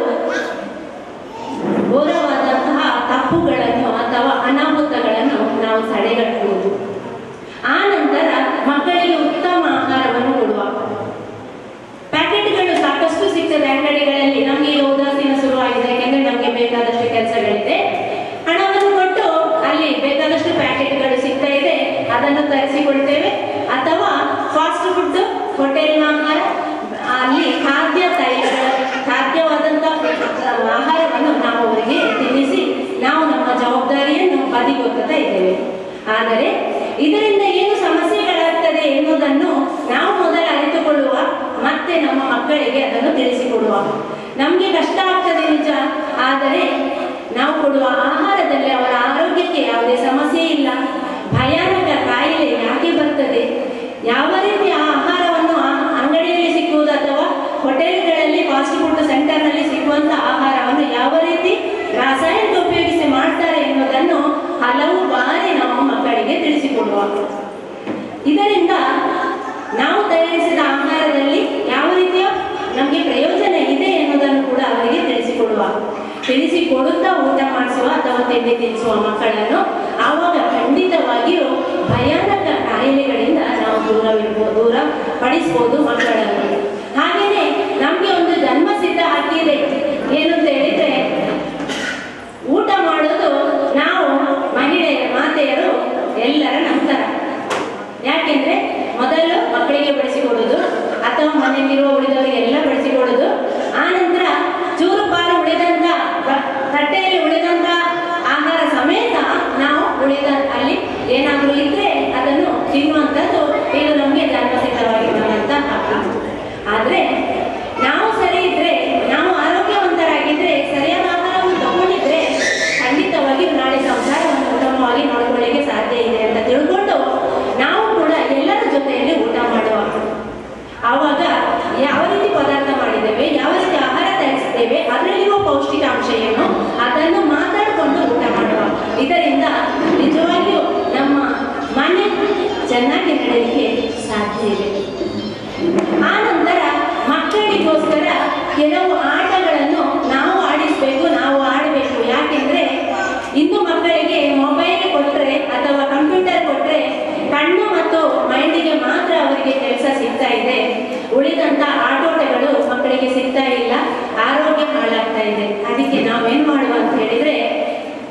[SPEAKER 3] ಘೋರವಾದಂತಹ ತಪ್ಪುಗಳನ್ನು ಅಥವಾ ಅನಾಹುತಗಳನ್ನು ನಾವು ತಡೆಗಟ್ಟಬಹುದು ಆ ನಂತರ ಮಕ್ಕಳಿಗೆ ಉತ್ತಮ ಆಹಾರವನ್ನು ಕೊಡುವ ಪ್ಯಾಕೆಟ್ಗಳು ಸಾಕಷ್ಟು ಸಿಗ್ತದೆ ಅಂಗಡಿಗಳಲ್ಲಿ ನಮಗೆ ಈಗ ಉದಾಸೀನ ಶುರುವಾಗಿದೆ ಯಾಕೆಂದ್ರೆ ನಮಗೆ ಬೇಕಾದಷ್ಟು ಕೆಲಸಗಳಿದೆ ಹಣವನ್ನು ಕೊಟ್ಟು ಅಲ್ಲಿ ಬೇಕಾದಷ್ಟು ಪ್ಯಾಕೆಟ್ಗಳು ಸಿಗ್ತಾ ಇದೆ ಅದನ್ನು ತರಿಸಿಕೊಳ್ತೇವೆ ಅಥವಾ ಫಾಸ್ಟ್ ಫುಡ್ ಹೋಟೆಲ್ನ ಆಹಾರ ಅಲ್ಲಿ ಖಾದ್ಯ ತೈಲಗಳ ಖಾದ್ಯವಾದಂಥ ಆಹಾರವನ್ನು ನಾವು ಅವರಿಗೆ ತಿನ್ನಿಸಿ ನಾವು ನಮ್ಮ ಜವಾಬ್ದಾರಿಯನ್ನು ಬದಿಗೊತ್ತಾ ಇದ್ದೇವೆ ಆದರೆ ಇದರಿಂದ ಏನು ಸಮಸ್ಯೆಗಳಾಗ್ತದೆ ಎನ್ನುವುದನ್ನು ನಾವು ಮೊದಲು ಅರಿತುಕೊಳ್ಳುವ ಮತ್ತೆ ನಮ್ಮ ಮಕ್ಕಳಿಗೆ ಅದನ್ನು ತಿಳಿಸಿಕೊಡುವ ನಮಗೆ ಕಷ್ಟ ಆಗ್ತದೆ ನಿಜ ಆದರೆ ನಾವು ಕೊಡುವ ಆಹಾರದಲ್ಲಿ ಅವರ ಆರೋಗ್ಯಕ್ಕೆ ಯಾವುದೇ ಸಮಸ್ಯೆ ಇಲ್ಲ ಭಯಾನಕ ಕಾಯಿಲೆ ಯಾಕೆ ಬರ್ತದೆ ಯಾವ ರೀತಿ ಆ ಆಹಾರವನ್ನು ಆ ಅಂಗಡಿಯಲ್ಲಿ ಸಿಕ್ಕುವುದು ಅಥವಾ ಹೋಟೆಲ್ಗಳಲ್ಲಿ ಫಾಸ್ಟ್ ಫುಡ್ ಸೆಂಟರ್ನಲ್ಲಿ ಸಿಗುವಂತ ಆಹಾರವನ್ನು ಯಾವ ರೀತಿ ರಾಸಾಯನಿಕ ಉಪಯೋಗಿಸಿ ಮಾಡ್ತಾರೆ ಎನ್ನುವುದನ್ನು ಹಲವು ಬಾರಿ ನಾವು ಮಕ್ಕಳಿಗೆ ತಿಳಿಸಿಕೊಡುವ ಇದರಿಂದ ನಾವು ತಯಾರಿಸಿದ ಆಹಾರದಲ್ಲಿ ಯಾವ ರೀತಿಯ ನಮಗೆ ಪ್ರಯೋಜನ ಇದೆ ಎನ್ನುವುದನ್ನು ಕೂಡ ಅವರಿಗೆ ತಿಳಿಸಿಕೊಡುವ ತಿಳಿಸಿಕೊಡುತ್ತಾ ಊಟ ಮಾಡಿಸುವ ಅಥವಾ ತಿಂಡಿ ತಿನ್ನಿಸುವ ಮಕ್ಕಳನ್ನು ಆವಾಗ ಖಂಡಿತವಾಗಿಯೂ ಭಯಾನಕ ಕಾಯಿಲೆಗಳಿಂದ ನಾವು ದೂರವಿರ್ಬೋದು ದೂರ ಪಡಿಸ್ಬೋದು ಮಕ್ಕಳನ್ನು ಹಾಗೆಯೇ ನಮಗೆ ಒಂದು ಜನ್ಮಸಿದ್ಧ ಹಕ್ಕಿದೆ ಏನು ಅಂತ ಹೇಳಿದ್ರೆ ಊಟ ಮಾಡೋದು ನಾವು ಮಹಿಳೆಯರ ಮಾತೆಯರು ಎಲ್ಲರ ನಂತರ ಯಾಕೆಂದ್ರೆ ಮೊದಲು ಮಕ್ಕಳಿಗೆ ಬಡಿಸಿಕೊಡುವುದು ಅಥವಾ ಮನೆಯಲ್ಲಿರುವ ಉಳಿದವರಿಗೆಲ್ಲ ಬಡಿಸಿಕೊಡುವುದು ಆ ನಂತರ ಚೂರು ಪಾಲು ಉಳಿದಂತ ಬ-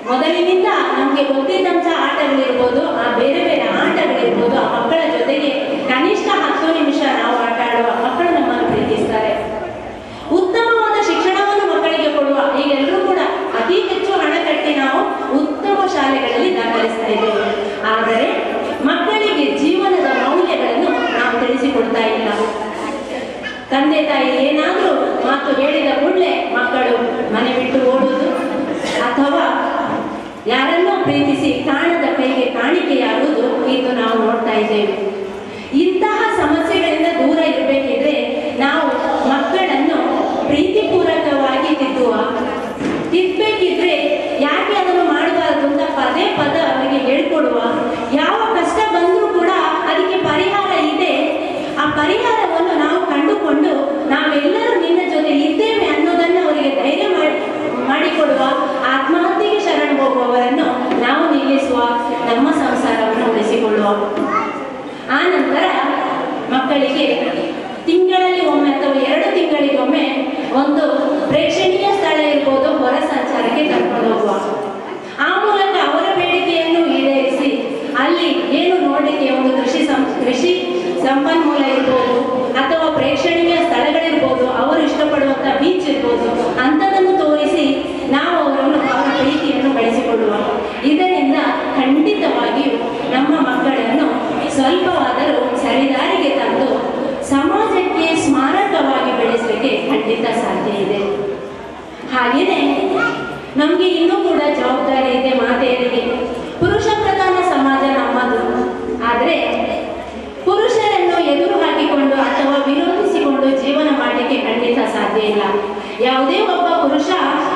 [SPEAKER 3] ಮೊದಲಿನಿಂದ ನಮಗೆ ಗೊತ್ತಿದ್ದಂಥ ಆಟಗಳಿರ್ಬೋದು ಆ ಬೇರೆ ಬೇರೆ ಆಟಗಳಿರ್ಬೋದು ಆ ಮಕ್ಕಳ ಜೊತೆಗೆ ಕನಿಷ್ಠ ಹತ್ತು ನಿಮಿಷ ನಾವು ಆಟ ಆಡುವ ಮಕ್ಕಳು ನಮ್ಮನ್ನು ಪ್ರೀತಿಸ್ತಾರೆ ಉತ್ತಮವಾದ ಶಿಕ್ಷಣವನ್ನು ಮಕ್ಕಳಿಗೆ ಕೊಡುವ ಈಗ ಎಲ್ಲರೂ ಕೂಡ ಅತಿ ಹೆಚ್ಚು ಹಣ ಕಟ್ಟಿ ನಾವು ಉತ್ತಮ ಶಾಲೆಗಳಲ್ಲಿ ದಾಖಲಿಸ್ತಾ ಇದ್ದೇವೆ ಆದರೆ ಮಕ್ಕಳಿಗೆ ಜೀವನದ ಮೌಲ್ಯಗಳನ್ನು ನಾವು ತಿಳಿಸಿಕೊಡ್ತಾ ಇಲ್ಲ ತಂದೆ ತಾಯಿ ಏನಾದರೂ ಮಾತು ಹೇಳಿದ ಕೂಡಲೇ ಮಕ್ಕಳು ಮನೆ ಬಿಟ್ಟು ಓಡುವುದು ಅಥವಾ ಯಾರನ್ನೋ ಪ್ರೀತಿಸಿ ಕಾಣದ ಕೈಗೆ ಕಾಣಿಕೆಯಾಗುವುದು ಇದು ನಾವು ನೋಡ್ತಾ ಇದ್ದೇವೆ ಇಂತಹ ಸಮಸ್ಯೆಗಳಿಂದ ದೂರ ಇರಬೇಕಿದ್ರೆ ನಾವು ಮಕ್ಕಳನ್ನು ಪ್ರೀತಿಪೂರ್ವಕವಾಗಿ ತಿದ್ದುವ ತಿದ್ದಬೇಕಿದ್ರೆ ಯಾಕೆ ಅದನ್ನು ಮಾಡಬಾರದು ಅಂತ ಪದೇ ಪದ ಅವರಿಗೆ ಹೇಳ್ಕೊಡುವ ಯಾವ ಕಷ್ಟ ಬಂದರೂ ಕೂಡ ಅದಕ್ಕೆ ಪರಿಹಾರ ಇದೆ ಆ ಪರಿಹಾರವನ್ನು ನಾವು ಕಂಡುಕೊಂಡು ನಾವೆಲ್ಲರೂ ನಿನ್ನ ಜೊತೆ ಇದ್ದೇವೆ ಅನ್ನೋದನ್ನು ಅವರಿಗೆ ಧೈರ್ಯ ಮಾಡಿ ಮಾಡಿಕೊಡುವ ಆತ್ಮಹತ್ಯೆಗೆ ಶರಣ ಹೋಗುವವರನ್ನು ನಾವು ನಿಲ್ಲಿಸುವ ನಮ್ಮ ಸಂಸಾರವನ್ನು ಉಳಿಸಿಕೊಳ್ಳುವ ಆ ನಂತರ ಮಕ್ಕಳಿಗೆ ತಿಂಗಳಲ್ಲಿ ಒಮ್ಮೆ ಅಥವಾ ಎರಡು ತಿಂಗಳಿಗೊಮ್ಮೆ ಒಂದು ಪ್ರೇಕ್ಷಣೀಯ ಸ್ಥಳ ಇರ್ಬೋದು ಹೊರ ಸಂಚಾರಕ್ಕೆ ಕರ್ಕೊಂಡು ಹೋಗುವ ಆ ಮೂಲಕ ಅವರ ಬೇಡಿಕೆಯನ್ನು ಈಡೇರಿಸಿ ಅಲ್ಲಿ ಏನು ನೋಡಲಿಕ್ಕೆ ಒಂದು ಕೃಷಿ ಸಂ ಕೃಷಿ ಸಂಪನ್ಮೂಲ ಇರ್ಬೋದು ಅಥವಾ ಪ್ರೇಕ್ಷಣೀಯ ಸ್ಥಳಗಳಿರ್ಬೋದು ಅವರು ಇಷ್ಟಪಡುವಂಥ ಬೀಚ್ ಇರ್ಬೋದು ಅಂಥದನ್ನು ತೋರಿಸಿ ನಾವು ಅವರನ್ನು ಅವರ ಪ್ರೀತಿಯನ್ನು ಗಳಿಸಿಕೊಳ್ಳುವ ಇದರಿಂದ ಖಂಡಿತವಾಗಿಯೂ ನಮ್ಮ ಮಕ್ಕಳನ್ನು ಸ್ವಲ್ಪವಾದರೂ ಸರಿದಾರಿಗೆ ತಂದು ಸಮಾಜಕ್ಕೆ ಸ್ಮಾರಕವಾಗಿ ಬೆಳೆಸಲಿಕ್ಕೆ ಖಂಡಿತ ಸಾಧ್ಯ ಇದೆ ಹಾಗೆಯೇ ನಮಗೆ ಇನ್ನೂ ಕೂಡ ಜವಾಬ್ದಾರಿ ಇದೆ ಮಾತೆಯರಿಗೆ ಪುರುಷ ಪ್ರಧಾನ ಸಮಾಜ ನಮ್ಮದು ಆದರೆ ಪುರುಷರನ್ನು ಎದುರು ಹಾಕಿಕೊಂಡು ಅಥವಾ ವಿರೋಧಿಸಿಕೊಂಡು ಜೀವನ ಮಾಡಲಿಕ್ಕೆ ಖಂಡಿತ ಸಾಧ್ಯ ಇಲ್ಲ ಯಾವುದೇ ಒಬ್ಬ ಪುರುಷ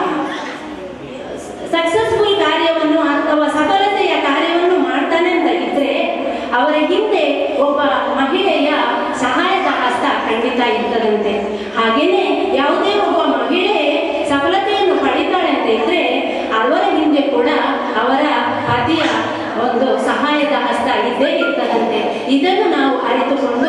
[SPEAKER 3] ಸಕ್ಸಸ್ಫುಲ್ ಕಾರ್ಯವನ್ನು ಅಥವಾ ಸಫಲತೆಯ ಕಾರ್ಯವನ್ನು ಮಾಡ್ತಾನೆ ಅಂತ ಇದ್ರೆ ಅವರ ಹಿಂದೆ ಒಬ್ಬ ಮಹಿಳೆಯ ಸಹಾಯದ ಹಸ್ತ ಖಂಡಿತ ಇರ್ತದಂತೆ ಹಾಗೇನೆ ಯಾವುದೇ ಒಬ್ಬ ಮಹಿಳೆ ಸಫಲತೆಯನ್ನು ಪಡಿತಾಳೆ ಅಂತ ಇದ್ರೆ ಅವರ ಹಿಂದೆ ಕೂಡ ಅವರ ಪತಿಯ ಒಂದು ಸಹಾಯದ ಹಸ್ತ ಇದ್ದೇ ಇರ್ತದಂತೆ ಇದನ್ನು ನಾವು ಅರಿತುಕೊಂಡು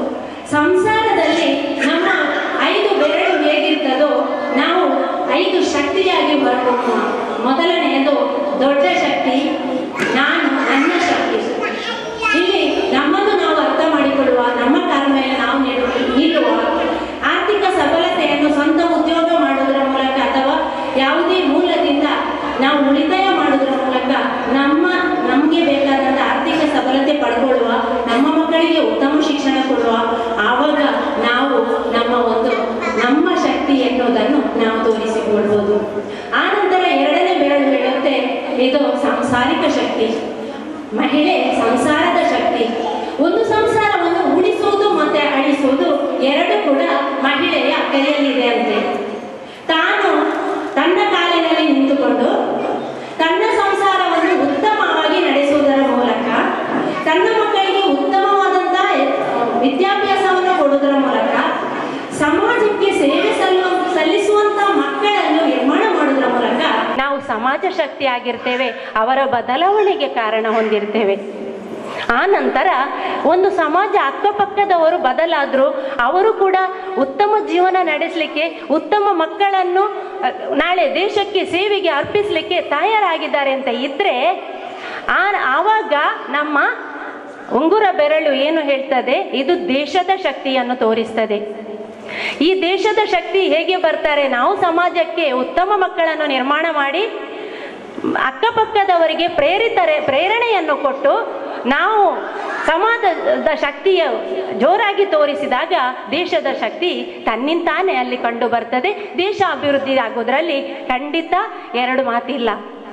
[SPEAKER 3] ಸಂಸಾರದಲ್ಲಿ ನಮ್ಮ ಐದು ಬೆರಳು ಹೇಗಿರ್ತದೋ ನಾವು ಐದು ಶಕ್ತಿಯಾಗಿ ಹೊರಹೊಮ್ಮುವ ಮೊದಲನೆಯದು ದೊಡ್ಡ ಶಕ್ತಿ ನಾನು ನನ್ನ ಶಕ್ತಿ ಇಲ್ಲಿ ನಮ್ಮನ್ನು ನಾವು ಅರ್ಥ ಮಾಡಿಕೊಳ್ಳುವ ನಮ್ಮ ಕಾಲ ಮೇಲೆ ನಾವು ನೀಡುವ ನೀಡುವ ಆರ್ಥಿಕ ಸಫಲತೆಯನ್ನು ಸ್ವಂತ ಉದ್ಯೋಗ ಮಾಡುವುದರ ಮೂಲಕ ಅಥವಾ ಯಾವುದೇ ಮೂಲದಿಂದ ನಾವು ಉಳಿತಾಯ ಮಾಡುವುದರ ಮೂಲಕ ನಮ್ಮ ನಮಗೆ ಬೇಕಾದಂಥ ಆರ್ಥಿಕ ಸಫಲತೆ ಪಡ್ಕೊಳ್ಳುವ ನಮ್ಮ ಮಕ್ಕಳಿಗೆ ಉತ್ತಮ ಶಿಕ್ಷಣ ಕೊಡುವ ಆವಾಗ ನಾವು ನಮ್ಮ ಒಂದು ನಮ್ಮ ಶಕ್ತಿ ಎನ್ನುವುದನ್ನು ನಾವು ತೋರಿಸಿಕೊಳ್ಬೋದು ಆ ನಂತರ ಎರಡನೇ ಬೆರಳು ಹೇಳುತ್ತೆ ಇದು ಸಾಂಸಾರಿಕ ಶಕ್ತಿ ಮಹಿಳೆ ಸಂಸಾರದ ಶಕ್ತಿ ಒಂದು ಸಂಸಾರವನ್ನು ಉಳಿಸುವುದು ಮತ್ತೆ ಅಳಿಸುವುದು ಎರಡು ಕೂಡ ಮಹಿಳೆಯ ಕೈಯಲ್ಲಿದೆ ಅಂತೆ ತಾನು ತನ್ನ ಕಾಲಿನಲ್ಲಿ ನಿಂತುಕೊಂಡು ತನ್ನ ಸಂಸಾರವನ್ನು ಉತ್ತಮವಾಗಿ ನಡೆಸುವುದರ ಮೂಲಕ ತನ್ನ ಮಕ್ಕಳಿಗೆ ಉತ್ತಮವಾದಂತಹ ವಿದ್ಯಾಭ್ಯಾಸವನ್ನು ಕೊಡುವುದರ ಮೂಲಕ ಸಮಾಜಕ್ಕೆ ಸೇವೆ ಸಲ್ಲುವ ಸಲ್ಲಿಸುವಂತ ಮಕ್ಕಳನ್ನು ನಿರ್ಮಾಣ ಮಾಡುವುದರ ಮೂಲಕ
[SPEAKER 4] ನಾವು ಸಮಾಜ ಶಕ್ತಿ ಆಗಿರ್ತೇವೆ ಅವರ ಬದಲಾವಣೆಗೆ ಕಾರಣ ಹೊಂದಿರ್ತೇವೆ ಆ ನಂತರ ಒಂದು ಸಮಾಜ ಅಕ್ಕಪಕ್ಕದವರು ಬದಲಾದರೂ ಅವರು ಕೂಡ ಉತ್ತಮ ಜೀವನ ನಡೆಸಲಿಕ್ಕೆ ಉತ್ತಮ ಮಕ್ಕಳನ್ನು ಅಹ್, ನಾಳೆ ದೇಶಕ್ಕೆ ಸೇವೆಗೆ ಅರ್ಪಿಸಲಿಕ್ಕೆ ತಯಾರಾಗಿದ್ದಾರೆ ಅಂತ ಇದ್ರೆ ಆ ಆವಾಗ ನಮ್ಮ ಉಂಗುರ ಬೆರಳು ಏನು ಹೇಳ್ತದೆ ಇದು ದೇಶದ ಶಕ್ತಿಯನ್ನು ತೋರಿಸ್ತದೆ ಈ ದೇಶದ ಶಕ್ತಿ ಹೇಗೆ ಬರ್ತಾರೆ ನಾವು ಸಮಾಜಕ್ಕೆ ಉತ್ತಮ ಮಕ್ಕಳನ್ನು ನಿರ್ಮಾಣ ಮಾಡಿ ಅಕ್ಕಪಕ್ಕದವರಿಗೆ ಪ್ರೇರಿತರೆ ಪ್ರೇರಣೆಯನ್ನು ಕೊಟ್ಟು ನಾವು ಸಮಾಜದ ಶಕ್ತಿಯ ಜೋರಾಗಿ ತೋರಿಸಿದಾಗ ದೇಶದ ಶಕ್ತಿ ತನ್ನಿಂತಾನೇ ಅಲ್ಲಿ ಕಂಡು ಬರ್ತದೆ ದೇಶ ಅಭಿವೃದ್ಧಿ ಆಗೋದ್ರಲ್ಲಿ ಖಂಡಿತ ಎರಡು ಮಾತಿಲ್ಲ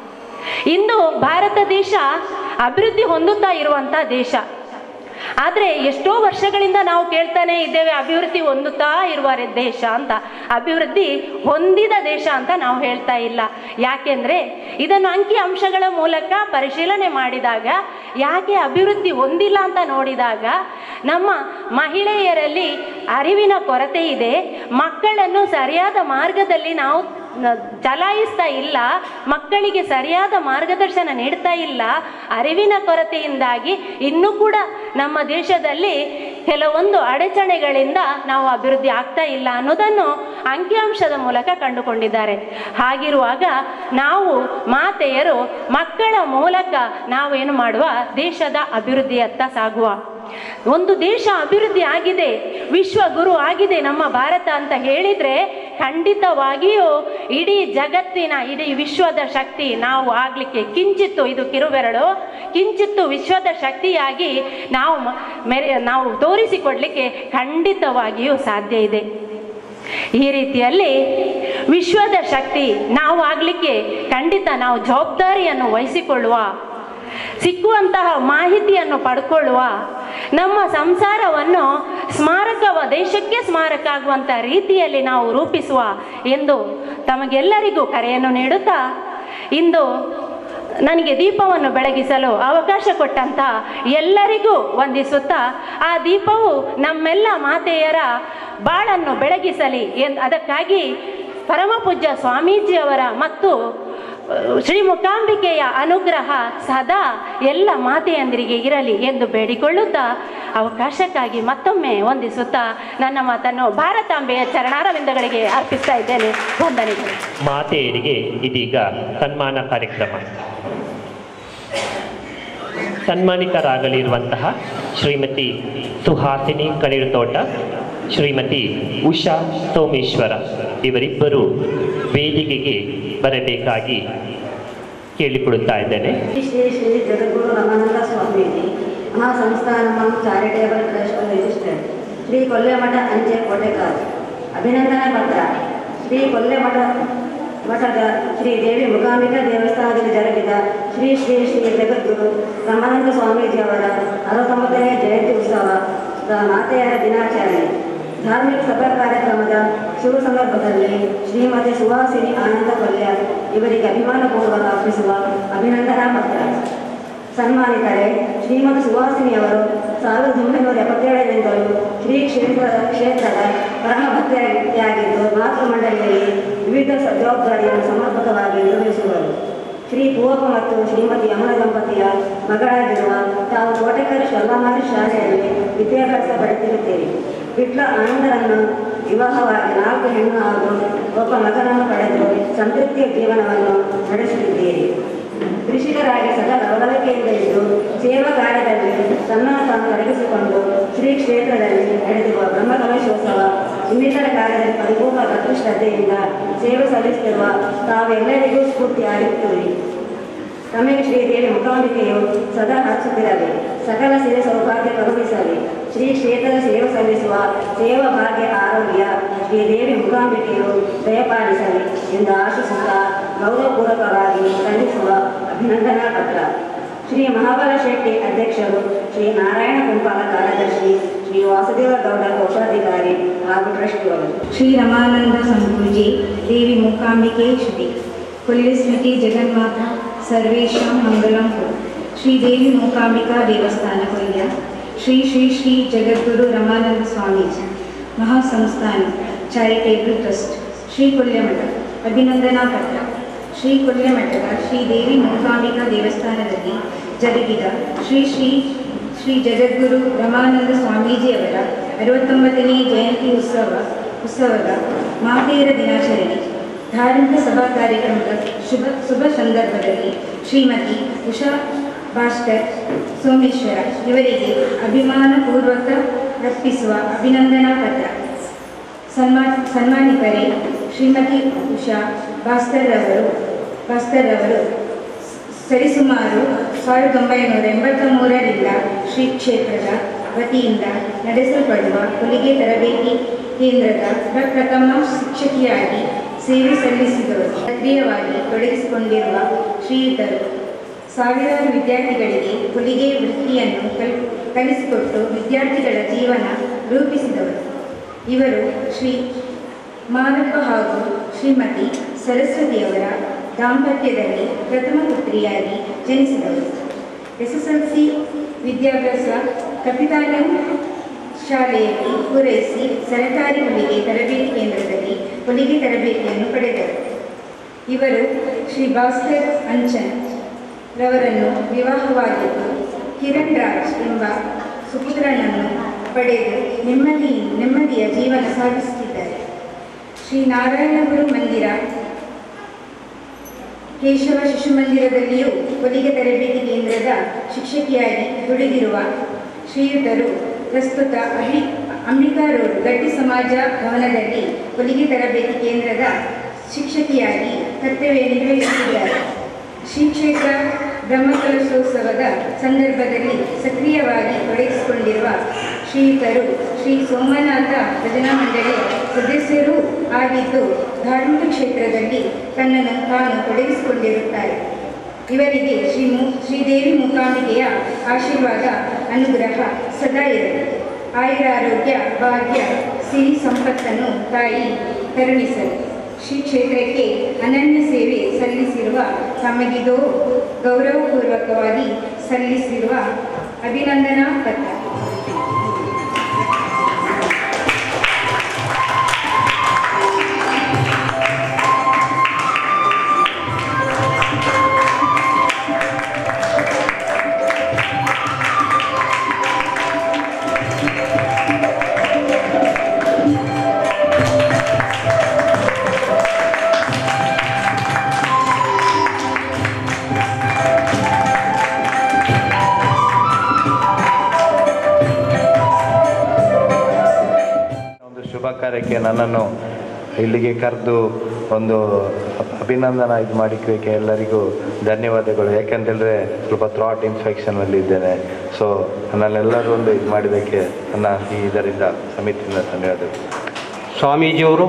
[SPEAKER 4] ಇಂದು ಭಾರತ ದೇಶ ಅಭಿವೃದ್ಧಿ ಹೊಂದುತ್ತಾ ಇರುವಂತ ದೇಶ ಆದ್ರೆ ಎಷ್ಟೋ ವರ್ಷಗಳಿಂದ ನಾವು ಕೇಳ್ತಾನೆ ಇದ್ದೇವೆ ಅಭಿವೃದ್ಧಿ ಹೊಂದುತ್ತಾ ಇರುವ ದೇಶ ಅಂತ ಅಭಿವೃದ್ಧಿ ಹೊಂದಿದ ದೇಶ ಅಂತ ನಾವು ಹೇಳ್ತಾ ಇಲ್ಲ ಯಾಕೆಂದ್ರೆ ಇದನ್ನು ಅಂಕಿ ಅಂಶಗಳ ಮೂಲಕ ಪರಿಶೀಲನೆ ಮಾಡಿದಾಗ ಯಾಕೆ ಅಭಿವೃದ್ಧಿ ಹೊಂದಿಲ್ಲ ಅಂತ ನೋಡಿದಾಗ ನಮ್ಮ ಮಹಿಳೆಯರಲ್ಲಿ ಅರಿವಿನ ಕೊರತೆ ಇದೆ ಮಕ್ಕಳನ್ನು ಸರಿಯಾದ ಮಾರ್ಗದಲ್ಲಿ ನಾವು ನ- ಚಲಾಯಿಸ್ತಾ ಇಲ್ಲ ಮಕ್ಕಳಿಗೆ ಸರಿಯಾದ ಮಾರ್ಗದರ್ಶನ ನೀಡ್ತಾ ಇಲ್ಲ ಅರಿವಿನ ಕೊರತೆಯಿಂದಾಗಿ ಇನ್ನೂ ಕೂಡ ನಮ್ಮ ದೇಶದಲ್ಲಿ ಕೆಲವೊಂದು ಅಡಚಣೆಗಳಿಂದ ನಾವು ಅಭಿವೃದ್ಧಿ ಆಗ್ತಾ ಇಲ್ಲ ಅನ್ನೋದನ್ನು ಅಂಕಿಅಂಶದ ಮೂಲಕ ಕಂಡುಕೊಂಡಿದ್ದಾರೆ ಹಾಗಿರುವಾಗ ನಾವು ಮಾತೆಯರು ಮಕ್ಕಳ ಮೂಲಕ ನಾವು ಏನು ಮಾಡುವ ದೇಶದ ಅಭಿವೃದ್ಧಿಯತ್ತ ಸಾಗುವ ಒಂದು ದೇಶ ಅಭಿವೃದ್ಧಿ ಆಗಿದೆ ವಿಶ್ವ ಗುರು ಆಗಿದೆ ನಮ್ಮ ಭಾರತ ಅಂತ ಹೇಳಿದ್ರೆ ಖಂಡಿತವಾಗಿಯೂ ಇಡೀ ಜಗತ್ತಿನ ಇಡೀ ವಿಶ್ವದ ಶಕ್ತಿ ನಾವು ಆಗ್ಲಿಕ್ಕೆ ಕಿಂಚಿತ್ತು ಇದು ಕಿರುಬೆರಳು ಕಿಂಚಿತ್ತು ವಿಶ್ವದ ಶಕ್ತಿಯಾಗಿ ನಾವು ಮ- ಮೆರೆ ನಾವು ತೋರಿಸಿಕೊಡ್ಲಿಕ್ಕೆ ಖಂಡಿತವಾಗಿಯೂ ಸಾಧ್ಯ ಇದೆ ಈ ರೀತಿಯಲ್ಲಿ ವಿಶ್ವದ ಶಕ್ತಿ ನಾವು ಆಗ್ಲಿಕ್ಕೆ ಖಂಡಿತ ನಾವು ಜವಾಬ್ದಾರಿಯನ್ನು ವಹಿಸಿಕೊಳ್ಳುವ ಸಿಕ್ಕುವಂತಹ ಮಾಹಿತಿಯನ್ನು ಪಡ್ಕೊಳ್ಳುವ ನಮ್ಮ ಸಂಸಾರವನ್ನು ಸ್ಮಾರಕವ ದೇಶಕ್ಕೆ ಸ್ಮಾರಕ ಆಗುವಂಥ ರೀತಿಯಲ್ಲಿ ನಾವು ರೂಪಿಸುವ ಎಂದು ತಮಗೆಲ್ಲರಿಗೂ ಕರೆಯನ್ನು ನೀಡುತ್ತಾ ಇಂದು ನನಗೆ ದೀಪವನ್ನು ಬೆಳಗಿಸಲು ಅವಕಾಶ ಕೊಟ್ಟಂತ ಎಲ್ಲರಿಗೂ ವಂದಿಸುತ್ತಾ ಆ ದೀಪವು ನಮ್ಮೆಲ್ಲ ಮಾತೆಯರ ಬಾಳನ್ನು ಬೆಳಗಿಸಲಿ ಎಂದು ಅದಕ್ಕಾಗಿ ಪರಮಪೂಜ್ಯ ಸ್ವಾಮೀಜಿಯವರ ಮತ್ತು ಅಹ್, ಶ್ರೀ ಮುಕಾಂಬಿಕೆಯ ಅನುಗ್ರಹ ಸದಾ ಎಲ್ಲ ಮಾತೆಯಂದಿರಿಗೆ ಇರಲಿ ಎಂದು ಬೇಡಿಕೊಳ್ಳುತ್ತಾ ಅವಕಾಶಕ್ಕಾಗಿ ಮತ್ತೊಮ್ಮೆ ವಂದಿಸುತ್ತಾ ನನ್ನ ಮಾತನ್ನು ಭಾರತಾಂಬೆಯ ಚರಣಾರವಿಂದಗಳಿಗೆ ಅರ್ಪಿಸ್ತಾ ಇದ್ದೇನೆ ವಂದನೆಗಳು
[SPEAKER 5] ಮಾತೆಯರಿಗೆ ಇದೀಗ ಸನ್ಮಾನ ಕಾರ್ಯಕ್ರಮ ಸನ್ಮಾನಿತರಾಗಲಿರುವಂತಹ ಶ್ರೀಮತಿ ಸುಹಾಸಿನಿ ಕಣಿರುತೋಟ ಶ್ರೀಮತಿ ಉಷಾ ಸೋಮೇಶ್ವರ ಇವರಿಬ್ಬರು ವೇದಿಕೆಗೆ ಬರಬೇಕಾಗಿ ಕೇಳಿಕೊಡುತ್ತಾ ಇದ್ದೇನೆ
[SPEAKER 2] Shri Shri Shri Jagadguru Ramananda Swamiji Mahasamsthanam charitable trust registered Shri Kollemath ಅಂಚೆ ಕೋಟೆಕಾರ್ ಅಭಿನಂದನಾ ಪತ್ರ ಶ್ರೀ ಕೊಲ್ಲೆಮಠ ಮಠದ ಶ್ರೀ ದೇವಿ ಮುಖಾಂಬಿಕಾ ದೇವಸ್ಥಾನದಲ್ಲಿ ಜರುಗಿದ ಶ್ರೀ ಶ್ರೀ ಶ್ರೀ ಜಗದ್ಗುರು ರಮಾನಂದ ಸ್ವಾಮೀಜಿಯವರ ಅರವತ್ತೊಂಬತ್ತನೇ ಜಯಂತಿ ಉತ್ಸವದ ಮಾತೆಯರ ದಿನಾಚರಣೆ ಧಾರ್ಮಿಕ ಸಭಾ ಕಾರ್ಯಕ್ರಮದ ಶುಭ ಸಂದರ್ಭದಲ್ಲಿ ಶ್ರೀಮತಿ ಸುಹಾಸಿನಿ ಆನಂದ ಕೊಲ್ಯ ಇವರಿಗೆ ಅಭಿಮಾನಪೂರ್ವಕ ಅರ್ಪಿಸುವ ಅಭಿನಂದನಾ ಪತ್ರ ಸನ್ಮಾನಿತರೆ ಶ್ರೀಮತಿ ಸುಹಾಸಿನಿಯವರು ಸಾವಿರದ ಒಂಬೈನೂರ ಎಪ್ಪತ್ತೇಳರಿಂದಲೂ ಶ್ರೀ ಕ್ಷೇತ್ರ ಕ್ಷೇತ್ರದ ಪರಮ ಭಕ್ತಿಯಾಗಿದ್ದು ಮಾತೃ ಮಂಡಳಿಯಲ್ಲಿ ವಿವಿಧ ಸ- ಜವಾಬ್ದಾರಿಯನ್ನು ಸಮರ್ಪಕವಾಗಿ ನಿರ್ವಹಿಸುವರು ಶ್ರೀ ಪೂವಪ್ಪ ಮತ್ತು ಶ್ರೀಮತಿ ಯಮನ ದಂಪತಿಯ ಮಗಳಾಗಿರುವ ತಾವು ಕೋಟೆಕರ್ ಶರ್ವಮಾರಿ ಶಾಲೆಯಲ್ಲಿ ವಿದ್ಯಾಭ್ಯಾಸ ಪಡೆದಿರುತ್ತೇವೆ ವಿಟ್ಲ ಆನಂದರನ್ನು ವಿವಾಹವಾಗಿ ನಾಲ್ಕು ಹೆಣ್ಣು ಹಾಗೂ ಒಬ್ಬ ಮಗನನ್ನು ಪಡೆದು ಸಂತೃಪ್ತಿಯ ಜೀವನವನ್ನು ನಡೆಸುತ್ತಿದ್ದೀರಿ ಕೃಷಿಕರಾಗಿ ಸದಾ ಲವಲವಿಕೆಯಿಂದ ಇದ್ದು ಸೇವಾ ಕಾರ್ಯದಲ್ಲಿ ತನ್ನನ್ನು ತಾನು ತೊಡಗಿಸಿಕೊಂಡು ಶ್ರೀ ಕ್ಷೇತ್ರದಲ್ಲಿ ನಡೆದಿರುವ ಬ್ರಹ್ಮಕಲಶೋತ್ಸವ ಇನ್ನಿತರ ಕಾರ್ಯದಲ್ಲಿ ಪರಿಪೂರ್ಣ ಭಕ್ತಿ ಶ್ರದ್ಧೆಯಿಂದ ಸೇವೆ ಸಲ್ಲಿಸುತ್ತಿರುವ ತಾವೆಲ್ಲರಿಗೂ ಸ್ಫೂರ್ತಿಯಾಗಿರುತ್ತೀರಿ ತಮಗೆ ಶ್ರೀದೇವಿ ಮುಖಾಂಬಿಕೆಯು ಸದಾ ಹಚ್ಚುತ್ತಿರಲಿ ಸಕಲ ಸಿರಿ ಸೌಭಾಗ್ಯ ಕರುಣಿಸಲಿ ಶ್ರೀ ಕ್ಷೇತ್ರದ ಸೇವೆ ಸಲ್ಲಿಸುವ ಸೇವಾ ಭಾಗ್ಯ ಆರೋಗ್ಯ ಶ್ರೀದೇವಿ ಮುಖಾಂಬಿಕೆಯು ದಯಪಾಲಿಸಲಿ ಎಂದು ಆಶಿಸುತ್ತಾ ಗೌರವಪೂರ್ವಕವಾಗಿ ಸಲ್ಲಿಸುವ ಅಭಿನಂದನಾ ಪತ್ರ ಶ್ರೀ ಮಹಾಬಲ ಶೆಟ್ಟಿ ಅಧ್ಯಕ್ಷರು ಶ್ರೀ ನಾರಾಯಣ ಕುಂಪಾಲ ಕಾರ್ಯದರ್ಶಿ ಶ್ರೀ ವಾಸುದೇವ ಗೌಡ ಕೋಶಾಧಿಕಾರಿ ಹಾಗೂ ಟ್ರಸ್ಟಿಯವರು
[SPEAKER 6] ಶ್ರೀ ರಮಾನಂದ ಸಂಪೂಜಿ ದೇವಿ ಮೂಕಾಂಬಿಕೆ ಶ್ರುತಿ ಕುಲ್ಯಸ್ಮೃತಿ ಜಗನ್ಮಾತ ಸರ್ವೇಶಾಂ ಮಂಗಲಂ ಕುರು ಶ್ರೀ ದೇವಿ ಮೂಕಾಂಬಿಕಾ ದೇವಸ್ಥಾನ ಕೊಲ್ಯ ಶ್ರೀ ಶ್ರೀ ಶ್ರೀ ಜಗದ್ಗುರು ರಮಾನಂದ ಸ್ವಾಮೀಜಿ ಮಹಾಸಂಸ್ಥಾನ ಚಾರಿಟೇಬಲ್ ಟ್ರಸ್ಟ್ ಶ್ರೀ ಕೊಲ್ಯಮಠ ಅಭಿನಂದನಾ ಪತ್ರ ಶ್ರೀ ಕೊಲ್ಯಮಠದ ಶ್ರೀ ದೇವಿ ಮೂಕಾಂಬಿಕಾ ದೇವಸ್ಥಾನದಲ್ಲಿ ಜರುಗಿದ ಶ್ರೀ ಶ್ರೀ ಶ್ರೀ ಜಗದ್ಗುರು ರಮಾನಂದ ಸ್ವಾಮೀಜಿಯವರ ಅರವತ್ತೊಂಬತ್ತನೇ ಜಯಂತಿ ಉತ್ಸವ ಉತ್ಸವದ ಮಾತೆಯರ ದಿನಾಚರಣೆ ಧಾರ್ಮಿಕ ಸಭಾ ಕಾರ್ಯಕ್ರಮದ ಶುಭ ಶುಭ ಸಂದರ್ಭದಲ್ಲಿ ಶ್ರೀಮತಿ ಉಷಾ ಭಾಸ್ಕರ್ ಸೋಮೇಶ್ವರ ಇವರಿಗೆ ಅಭಿಮಾನಪೂರ್ವಕ ಅರ್ಪಿಸುವ ಅಭಿನಂದನಾ ಪತ್ರ ಸನ್ಮಾ ಸನ್ಮಾನಿತರೆ ಶ್ರೀಮತಿ ಉಷಾ ಭಾಸ್ಕರ್ ರವರು ಭಾಸ್ಕರ್ ರವರು ಸರಿಸುಮಾರು ಸಾವಿರದ ಒಂಬೈನೂರ ಎಂಬತ್ತ ಮೂರರಿಂದ ಶ್ರೀ ಕ್ಷೇತ್ರದ ವತಿಯಿಂದ ನಡೆಸಲ್ಪಡುವ ಹೊಲಿಗೆ ತರಬೇತಿ ಕೇಂದ್ರದ ಪ್ರಪ್ರಥಮ ಶಿಕ್ಷಕಿಯಾಗಿ ಸೇವೆ ಸಲ್ಲಿಸಿದವರು ಸಕ್ರಿಯವಾಗಿ ತೊಡಗಿಸಿಕೊಂಡಿರುವ ಶ್ರೀಯುತರು ಸಾವಿರಾರು ವಿದ್ಯಾರ್ಥಿಗಳಿಗೆ ಹೊಲಿಗೆ ವೃತ್ತಿಯನ್ನು ಕಲ್ ಕಲಿಸಿಕೊಟ್ಟು ವಿದ್ಯಾರ್ಥಿಗಳ ಜೀವನ ರೂಪಿಸಿದವರು ಇವರು ಶ್ರೀ ಮಾನಪ್ಪ ಹಾಗೂ ಶ್ರೀಮತಿ ಸರಸ್ವತಿಯವರ ದಾಂಪತ್ಯದಲ್ಲಿ ಪ್ರಥಮ ಪುತ್ರಿಯಾಗಿ ಜನಿಸಿದವರು ಎಸ್ ಎಸ್ ಎಲ್ ಸಿ ವಿದ್ಯಾಭ್ಯಾಸ ಕಪಿತಾಲ ಶಾಲೆಯಲ್ಲಿ ಪೂರೈಸಿ ಸರಕಾರಿ ಹೊಲಿಗೆ ತರಬೇತಿ ಕೇಂದ್ರದಲ್ಲಿ ಹೊಲಿಗೆ ತರಬೇತಿಯನ್ನು ಪಡೆದರು ಇವರು ಶ್ರೀ ಭಾಸ್ಕರ್ ಅಂಚನ್ ರವರನ್ನು ವಿವಾಹವಾಗಿದ್ದು ಕಿರಣ್ ರಾಜ್ ಎಂಬ ಸುಪುತ್ರನನ್ನು ಪಡೆದು ನೆಮ್ಮದಿ ನೆಮ್ಮದಿಯ ಜೀವನ ಸಾಗಿಸುತ್ತಿದ್ದಾರೆ ಶ್ರೀ ನಾರಾಯಣ ಗುರು ಮಂದಿರ ಕೇಶವ ಶಿಶು ಮಂದಿರದಲ್ಲಿಯೂ ಹೊಲಿಗೆ ತರಬೇತಿ ಕೇಂದ್ರದ ಶಿಕ್ಷಕಿಯಾಗಿ ದುಡಿದಿರುವ ಶ್ರೀಯುತರು ಪ್ರಸ್ತುತ ಅಭಿ ಅಂಬಿಕಾ ರೋಡ್ ಗಟ್ಟಿ ಸಮಾಜ ಭವನದಲ್ಲಿ ಹೊಲಿಗೆ ತರಬೇತಿ ಕೇಂದ್ರದ ಶಿಕ್ಷಕಿಯಾಗಿ ಕರ್ತವ್ಯ ನಿರ್ವಹಿಸುತ್ತಿದ್ದಾರೆ ಶ್ರೀ ಕ್ಷೇತ್ರ ಬ್ರಹ್ಮಕಲಶೋತ್ಸವದ ಸಂದರ್ಭದಲ್ಲಿ ಸಕ್ರಿಯವಾಗಿ ತೊಡಗಿಸಿಕೊಂಡಿರುವ ಶ್ರೀಯುತರು ಶ್ರೀ ಸೋಮನಾಥ ಭಜನಾ ಮಂಡಳಿಯ ಸದಸ್ಯರೂ ಆಗಿದ್ದು ಧಾರ್ಮಿಕ ಕ್ಷೇತ್ರದಲ್ಲಿ ತನ್ನನ್ನು ತಾನು ತೊಡಗಿಸಿಕೊಂಡಿರುತ್ತಾರೆ ಇವರಿಗೆ ಶ್ರೀ ಮು ಶ್ರೀದೇವಿ ಮೂಕಾಂಬಿಕೆಯ ಆಶೀರ್ವಾದ ಅನುಗ್ರಹ ಸದಾ ಇರಲಿ ಆಯುರಾರೋಗ್ಯ ಭಾಗ್ಯ ಸಿರಿ ಸಂಪತ್ತನ್ನು ತಾಯಿ ಕರುಣಿಸಲಿ ಶ್ರೀ ಕ್ಷೇತ್ರಕ್ಕೆ ಅನನ್ಯ ಸೇವೆ ಸಲ್ಲಿಸಿರುವ ತಮಗಿದೋ ಗೌರವಪೂರ್ವಕವಾಗಿ ಸಲ್ಲಿಸಿರುವ ಅಭಿನಂದನಾ ಪತ್ರ
[SPEAKER 7] ಒಂದು ಶುಭ ಕಾರ್ಯಕ್ಕೆ ನನ್ನನ್ನು ಇಲ್ಲಿಗೆ ಕರೆದು ಒಂದು ಅಭಿನಂದನ ಇದು ಮಾಡಿದ್ದಕ್ಕೆ ಎಲ್ಲರಿಗೂ ಧನ್ಯವಾದಗಳು ಯಾಕೆಂತೇಳಿದ್ರೆ ಸ್ವಲ್ಪ ಥ್ರಾಟ್ ಇನ್ಫೆಕ್ಷನಲ್ಲಿ ಇದ್ದೇನೆ ಸೊ ನನ್ನೆಲ್ಲರೂ ಒಂದು ಇದು ಮಾಡಿದ್ದಕ್ಕೆ ನನ್ನ ಈ ಇದರಿಂದ ಸಮಿತಿಯಿಂದ ಧನ್ಯವಾದಗಳು
[SPEAKER 8] ಸ್ವಾಮೀಜಿಯವರು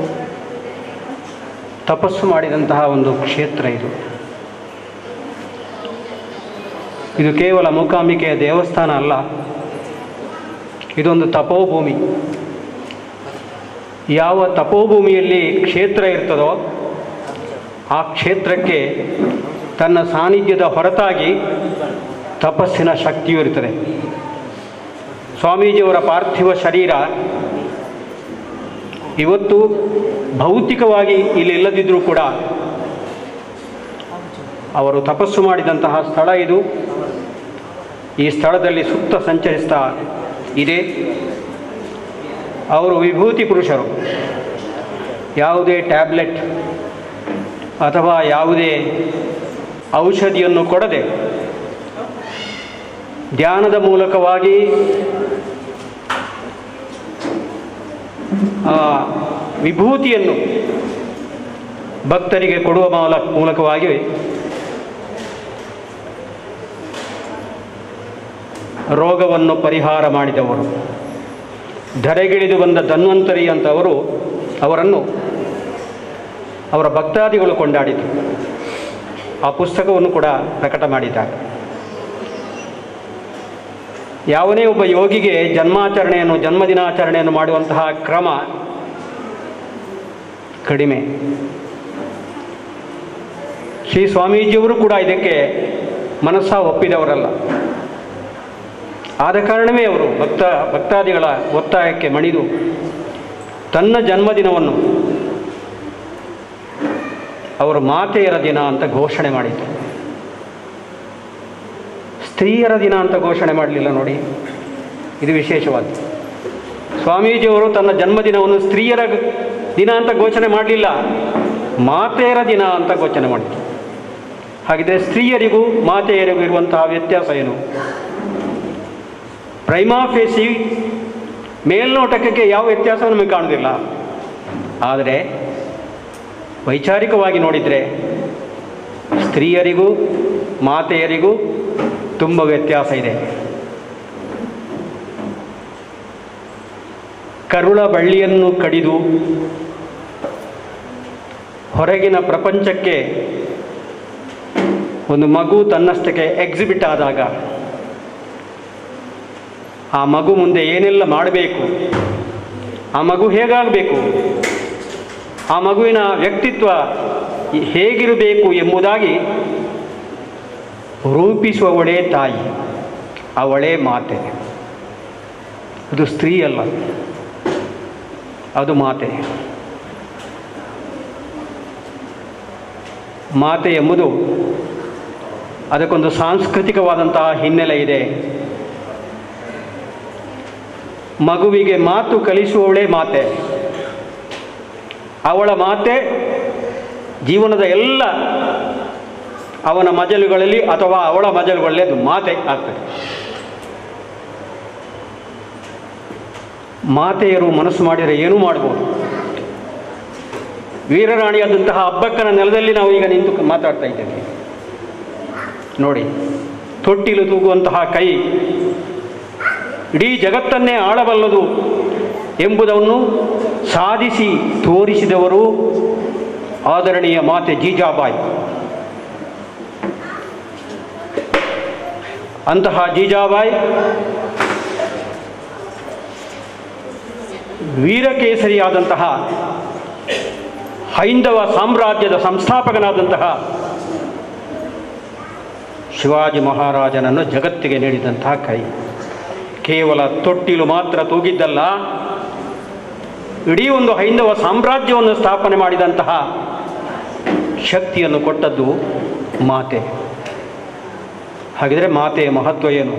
[SPEAKER 8] ತಪಸ್ಸು ಮಾಡಿದಂತಹ ಒಂದು ಕ್ಷೇತ್ರ ಇದು ಇದು ಕೇವಲ ಮೂಕಾಂಬಿಕೆಯ ದೇವಸ್ಥಾನ ಅಲ್ಲ ಇದೊಂದು ತಪೋಭೂಮಿ ಯಾವ ತಪೋಭೂಮಿಯಲ್ಲಿ ಕ್ಷೇತ್ರ ಇರ್ತದೋ ಆ ಕ್ಷೇತ್ರಕ್ಕೆ ತನ್ನ ಸಾನ್ನಿಧ್ಯದ ಹೊರತಾಗಿ ತಪಸ್ಸಿನ ಶಕ್ತಿಯೂ ಇರ್ತದೆ ಸ್ವಾಮೀಜಿಯವರ ಪಾರ್ಥಿವ ಶರೀರ ಇವತ್ತು ಭೌತಿಕವಾಗಿ ಇಲ್ಲಿ ಇಲ್ಲದಿದ್ದರೂ ಕೂಡ ಅವರು ತಪಸ್ಸು ಮಾಡಿದಂತಹ ಸ್ಥಳ ಇದು ಈ ಸ್ಥಳದಲ್ಲಿ ಸುತ್ತ ಸಂಚರಿಸ್ತಾ ಇದೆ ಅವರು ವಿಭೂತಿ ಪುರುಷರು ಯಾವುದೇ ಟ್ಯಾಬ್ಲೆಟ್ ಅಥವಾ ಯಾವುದೇ ಔಷಧಿಯನ್ನು ಕೊಡದೆ ಧ್ಯಾನದ ಮೂಲಕವಾಗಿ ಆ ವಿಭೂತಿಯನ್ನು ಭಕ್ತರಿಗೆ ಕೊಡುವ ಮೂಲ ಮೂಲಕವಾಗಿ ರೋಗವನ್ನು ಪರಿಹಾರ ಮಾಡಿದವರು ಧರೆಗಿಳಿದು ಬಂದ ಧನ್ವಂತರಿ ಅಂತವರು ಅವರನ್ನು ಅವರ ಭಕ್ತಾದಿಗಳು ಕೊಂಡಾಡಿದರು ಆ ಪುಸ್ತಕವನ್ನು ಕೂಡ ಪ್ರಕಟ ಮಾಡಿದ್ದಾರೆ ಯಾವನೇ ಒಬ್ಬ ಯೋಗಿಗೆ ಜನ್ಮಾಚರಣೆಯನ್ನು ಜನ್ಮದಿನಾಚರಣೆಯನ್ನು ಮಾಡುವಂತಹ ಕ್ರಮ ಕಡಿಮೆ ಶ್ರೀ ಸ್ವಾಮೀಜಿಯವರು ಕೂಡ ಇದಕ್ಕೆ ಮನಸ್ಸ ಒಪ್ಪಿದವರಲ್ಲ ಆದ ಕಾರಣವೇ ಅವರು ಭಕ್ತ ಭಕ್ತಾದಿಗಳ ಒತ್ತಾಯಕ್ಕೆ ಮಣಿದು ತನ್ನ ಜನ್ಮದಿನವನ್ನು ಅವರು ಮಾತೆಯರ ದಿನ ಅಂತ ಘೋಷಣೆ ಮಾಡಿದರು ಸ್ತ್ರೀಯರ ದಿನ ಅಂತ ಘೋಷಣೆ ಮಾಡಲಿಲ್ಲ ನೋಡಿ ಇದು ವಿಶೇಷವಾದ್ದು ಸ್ವಾಮೀಜಿಯವರು ತನ್ನ ಜನ್ಮದಿನವನ್ನು ಸ್ತ್ರೀಯರ ದಿನ ಅಂತ ಘೋಷಣೆ ಮಾಡಲಿಲ್ಲ ಮಾತೆಯರ ದಿನ ಅಂತ ಘೋಷಣೆ ಮಾಡಿದರು ಹಾಗಿದ್ರೆ ಸ್ತ್ರೀಯರಿಗೂ ಮಾತೆಯರಿಗೂ ಇರುವಂತಹ ವ್ಯತ್ಯಾಸ ಏನು ಪ್ರೈಮಾಫೇಸಿ ಮೇಲ್ನೋಟಕ್ಕೆ ಯಾವ ವ್ಯತ್ಯಾಸ ನಮಗೆ ಕಾಣುವುದಿಲ್ಲ ಆದರೆ ವೈಚಾರಿಕವಾಗಿ ನೋಡಿದರೆ ಸ್ತ್ರೀಯರಿಗೂ ಮಾತೆಯರಿಗೂ ತುಂಬ ವ್ಯತ್ಯಾಸ ಇದೆ ಕರುಳ ಬಳ್ಳಿಯನ್ನು ಕಡಿದು ಹೊರಗಿನ ಪ್ರಪಂಚಕ್ಕೆ ಒಂದು ಮಗು ತನ್ನಷ್ಟಕ್ಕೆ ಎಕ್ಸಿಬಿಟ್ ಆದಾಗ ಆ ಮಗು ಮುಂದೆ ಏನೆಲ್ಲ ಮಾಡಬೇಕು ಆ ಮಗು ಹೇಗಾಗಬೇಕು ಆ ಮಗುವಿನ ವ್ಯಕ್ತಿತ್ವ ಹೇಗಿರಬೇಕು ಎಂಬುದಾಗಿ ರೂಪಿಸುವವಳೇ ತಾಯಿ ಅವಳೇ ಮಾತೆ ಅದು ಸ್ತ್ರೀ ಅಲ್ಲ ಅದು ಮಾತೆ ಮಾತೆ ಎಂಬುದು ಅದಕ್ಕೊಂದು ಸಾಂಸ್ಕೃತಿಕವಾದಂತಹ ಹಿನ್ನೆಲೆ ಇದೆ ಮಗುವಿಗೆ ಮಾತು ಕಲಿಸುವವಳೇ ಮಾತೆ ಅವಳ ಮಾತೆ ಜೀವನದ ಎಲ್ಲ ಅವನ ಮಜಲುಗಳಲ್ಲಿ ಅಥವಾ ಅವಳ ಮಜಲುಗಳಲ್ಲಿ ಅದು ಮಾತೆ ಆಗ್ತದೆ ಮಾತೆಯರು ಮನಸ್ಸು ಮಾಡಿದರೆ ಏನೂ ಮಾಡ್ಬೋದು ವೀರರಾಣಿಯಾದಂತಹ ಹಬ್ಬಕ್ಕನ ನೆಲದಲ್ಲಿ ನಾವು ಈಗ ನಿಂತು ಮಾತಾಡ್ತಾ ಇದ್ದೇವೆ ನೋಡಿ ತೊಟ್ಟಿಲು ತೂಗುವಂತಹ ಕೈ ಇಡೀ ಜಗತ್ತನ್ನೇ ಆಳಬಲ್ಲದು ಎಂಬುದನ್ನು ಸಾಧಿಸಿ ತೋರಿಸಿದವರು ಆದರಣೀಯ ಮಾತೆ ಜೀಜಾಬಾಯಿ ಅಂತಹ ಜೀಜಾಬಾಯಿ ವೀರಕೇಸರಿಯಾದಂತಹ ಹೈಂದವ ಸಾಮ್ರಾಜ್ಯದ ಸಂಸ್ಥಾಪಕನಾದಂತಹ ಶಿವಾಜಿ ಮಹಾರಾಜನನ್ನು ಜಗತ್ತಿಗೆ ನೀಡಿದಂತಹ ಕೈ ಕೇವಲ ತೊಟ್ಟಿಲು ಮಾತ್ರ ತೂಗಿದ್ದಲ್ಲ ಇಡೀ ಒಂದು ಹೈಂದವ ಸಾಮ್ರಾಜ್ಯವನ್ನು ಸ್ಥಾಪನೆ ಮಾಡಿದಂತಹ ಶಕ್ತಿಯನ್ನು ಕೊಟ್ಟದ್ದು ಮಾತೆ ಹಾಗಿದ್ರೆ ಮಾತೆಯ ಮಹತ್ವ ಏನು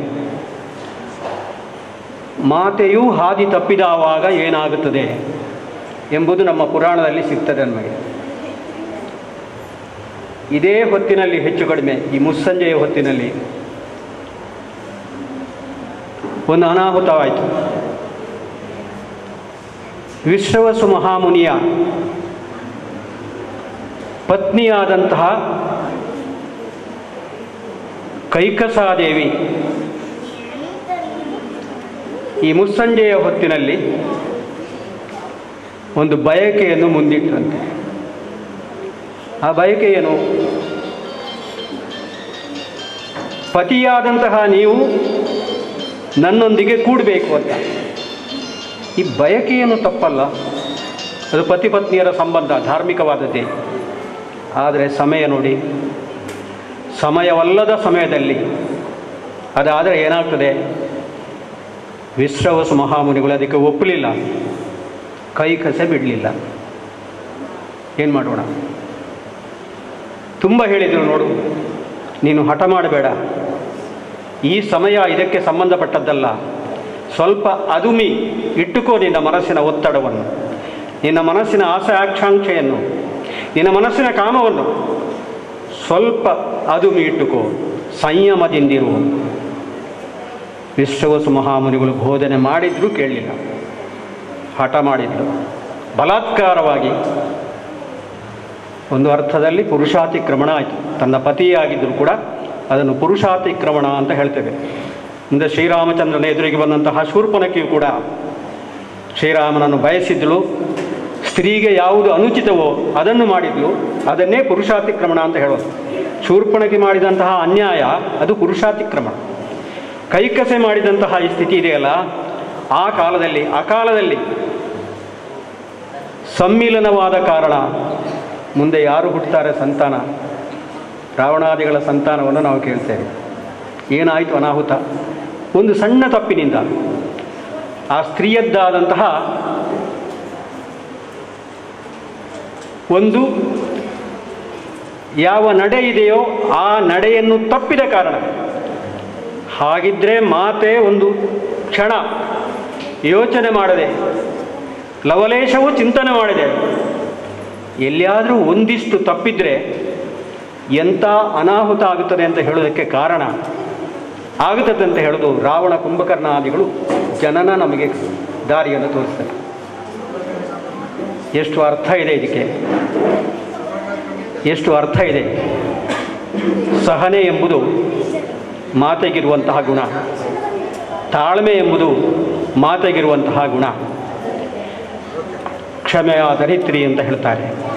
[SPEAKER 8] ಮಾತೆಯು ಹಾದಿ ತಪ್ಪಿದವಾಗ ಏನಾಗುತ್ತದೆ ಎಂಬುದು ನಮ್ಮ ಪುರಾಣದಲ್ಲಿ ಸಿಗ್ತದೆ ನಮಗೆ ಇದೇ ಹೊತ್ತಿನಲ್ಲಿ ಹೆಚ್ಚು ಕಡಿಮೆ ಈ ಮುಸ್ಸಂಜೆಯ ಹೊತ್ತಿನಲ್ಲಿ ಒಂದು ಅನಾಹುತವಾಯಿತು ವಿಶ್ರವಸು ಮಹಾಮುನಿಯ ಪತ್ನಿಯಾದಂತಹ ಕೈಕಸಾದೇವಿ ಈ ಮುಸ್ಸಂಜೆಯ ಹೊತ್ತಿನಲ್ಲಿ ಒಂದು ಬಯಕೆಯನ್ನು ಮುಂದಿಟ್ಟರಂತೆ ಆ ಬಯಕೆ ಏನು ಪತಿಯಾದಂತಹ ನೀವು ನನ್ನೊಂದಿಗೆ ಕೂಡಬೇಕು ಅಂತ ಈ ಬಯಕೆಯನ್ನು ತಪ್ಪಲ್ಲ ಅದು ಪತಿ ಪತ್ನಿಯರ ಸಂಬಂಧ ಧಾರ್ಮಿಕವಾದದ್ದೇ ಆದರೆ ಸಮಯ ನೋಡಿ ಸಮಯವಲ್ಲದ ಸಮಯದಲ್ಲಿ ಅದಾದರೆ ಏನಾಗ್ತದೆ ವಿಶ್ರವಸು ಮಹಾಮುನಿಗಳು ಅದಕ್ಕೆ ಒಪ್ಪಲಿಲ್ಲ ಕೈ ಕಸೆ ಬಿಡಲಿಲ್ಲ ಏನು ಮಾಡೋಣ ತುಂಬ ಹೇಳಿದರು ನೋಡು ನೀನು ಹಠ ಮಾಡಬೇಡ ಈ ಸಮಯ ಇದಕ್ಕೆ ಸಂಬಂಧಪಟ್ಟದ್ದಲ್ಲ ಸ್ವಲ್ಪ ಅದುಮಿ ಇಟ್ಟುಕೋ ನಿನ್ನ ಮನಸ್ಸಿನ ಒತ್ತಡವನ್ನು ನಿನ್ನ ಮನಸ್ಸಿನ ಆಸೆ ಆಕಾಂಕ್ಷೆಯನ್ನು ನಿನ್ನ ಮನಸ್ಸಿನ ಕಾಮವನ್ನು ಸ್ವಲ್ಪ ಅದುಮಿ ಇಟ್ಟುಕೋ ಸಂಯಮದಿಂದಿರು ವಿಶ್ವವಸು ಮಹಾಮುನಿಗಳು ಬೋಧನೆ ಮಾಡಿದ್ರು ಕೇಳಲಿಲ್ಲ ಹಠ ಮಾಡಿದ್ರು ಬಲಾತ್ಕಾರವಾಗಿ ಒಂದು ಅರ್ಥದಲ್ಲಿ ಪುರುಷಾತಿಕ್ರಮಣ ಆಯಿತು ತನ್ನ ಪತಿಯಾಗಿದ್ದರೂ ಕೂಡ ಅದನ್ನು ಪುರುಷಾತಿಕ್ರಮಣ ಅಂತ ಹೇಳ್ತೇವೆ ಮುಂದೆ ಶ್ರೀರಾಮಚಂದ್ರನ ಎದುರಿಗೆ ಬಂದಂತಹ ಶೂರ್ಪನಕಿಯು ಕೂಡ ಶ್ರೀರಾಮನನ್ನು ಬಯಸಿದ್ಳು ಸ್ತ್ರೀಗೆ ಯಾವುದು ಅನುಚಿತವೋ ಅದನ್ನು ಮಾಡಿದ್ಲು ಅದನ್ನೇ ಪುರುಷಾತಿಕ್ರಮಣ ಅಂತ ಹೇಳೋದು ಶೂರ್ಪಣಕಿ ಮಾಡಿದಂತಹ ಅನ್ಯಾಯ ಅದು ಪುರುಷಾತಿಕ್ರಮಣ ಕೈಕಸೆ ಮಾಡಿದಂತಹ ಈ ಸ್ಥಿತಿ ಇದೆಯಲ್ಲ ಆ ಕಾಲದಲ್ಲಿ ಆ ಕಾಲದಲ್ಲಿ ಸಮ್ಮಿಲನವಾದ ಕಾರಣ ಮುಂದೆ ಯಾರು ಹುಟ್ಟುತ್ತಾರೆ ಸಂತಾನ ರಾವಣಾದಿಗಳ ಸಂತಾನವನ್ನು ನಾವು ಕೇಳ್ತೇವೆ ಏನಾಯಿತು ಅನಾಹುತ ಒಂದು ಸಣ್ಣ ತಪ್ಪಿನಿಂದ ಆ ಸ್ತ್ರೀಯದ್ದಾದಂತಹ ಒಂದು ಯಾವ ನಡೆ ಇದೆಯೋ ಆ ನಡೆಯನ್ನು ತಪ್ಪಿದ ಕಾರಣ ಹಾಗಿದ್ರೆ ಮಾತೆ ಒಂದು ಕ್ಷಣ ಯೋಚನೆ ಮಾಡದೆ ಲವಲೇಶವು ಚಿಂತನೆ ಮಾಡಿದೆ ಎಲ್ಲಿಯಾದರೂ ಒಂದಿಷ್ಟು ತಪ್ಪಿದ್ರೆ ಎಂಥ ಅನಾಹುತ ಆಗುತ್ತದೆ ಅಂತ ಹೇಳೋದಕ್ಕೆ ಕಾರಣ ಆಗುತ್ತದೆ ಅಂತ ಹೇಳೋದು ರಾವಣ ಕುಂಭಕರ್ಣಾದಿಗಳು ಜನನ ನಮಗೆ ದಾರಿಯನ್ನು ತೋರಿಸ್ತಾರೆ ಎಷ್ಟು ಅರ್ಥ ಇದೆ ಇದಕ್ಕೆ ಎಷ್ಟು ಅರ್ಥ ಇದೆ ಸಹನೆ ಎಂಬುದು ಮಾತೆಗಿರುವಂತಹ ಗುಣ ತಾಳ್ಮೆ ಎಂಬುದು ಮಾತೆಗಿರುವಂತಹ ಗುಣ ಕ್ಷಮೆಯ ಧರಿತ್ರಿ ಅಂತ ಹೇಳ್ತಾರೆ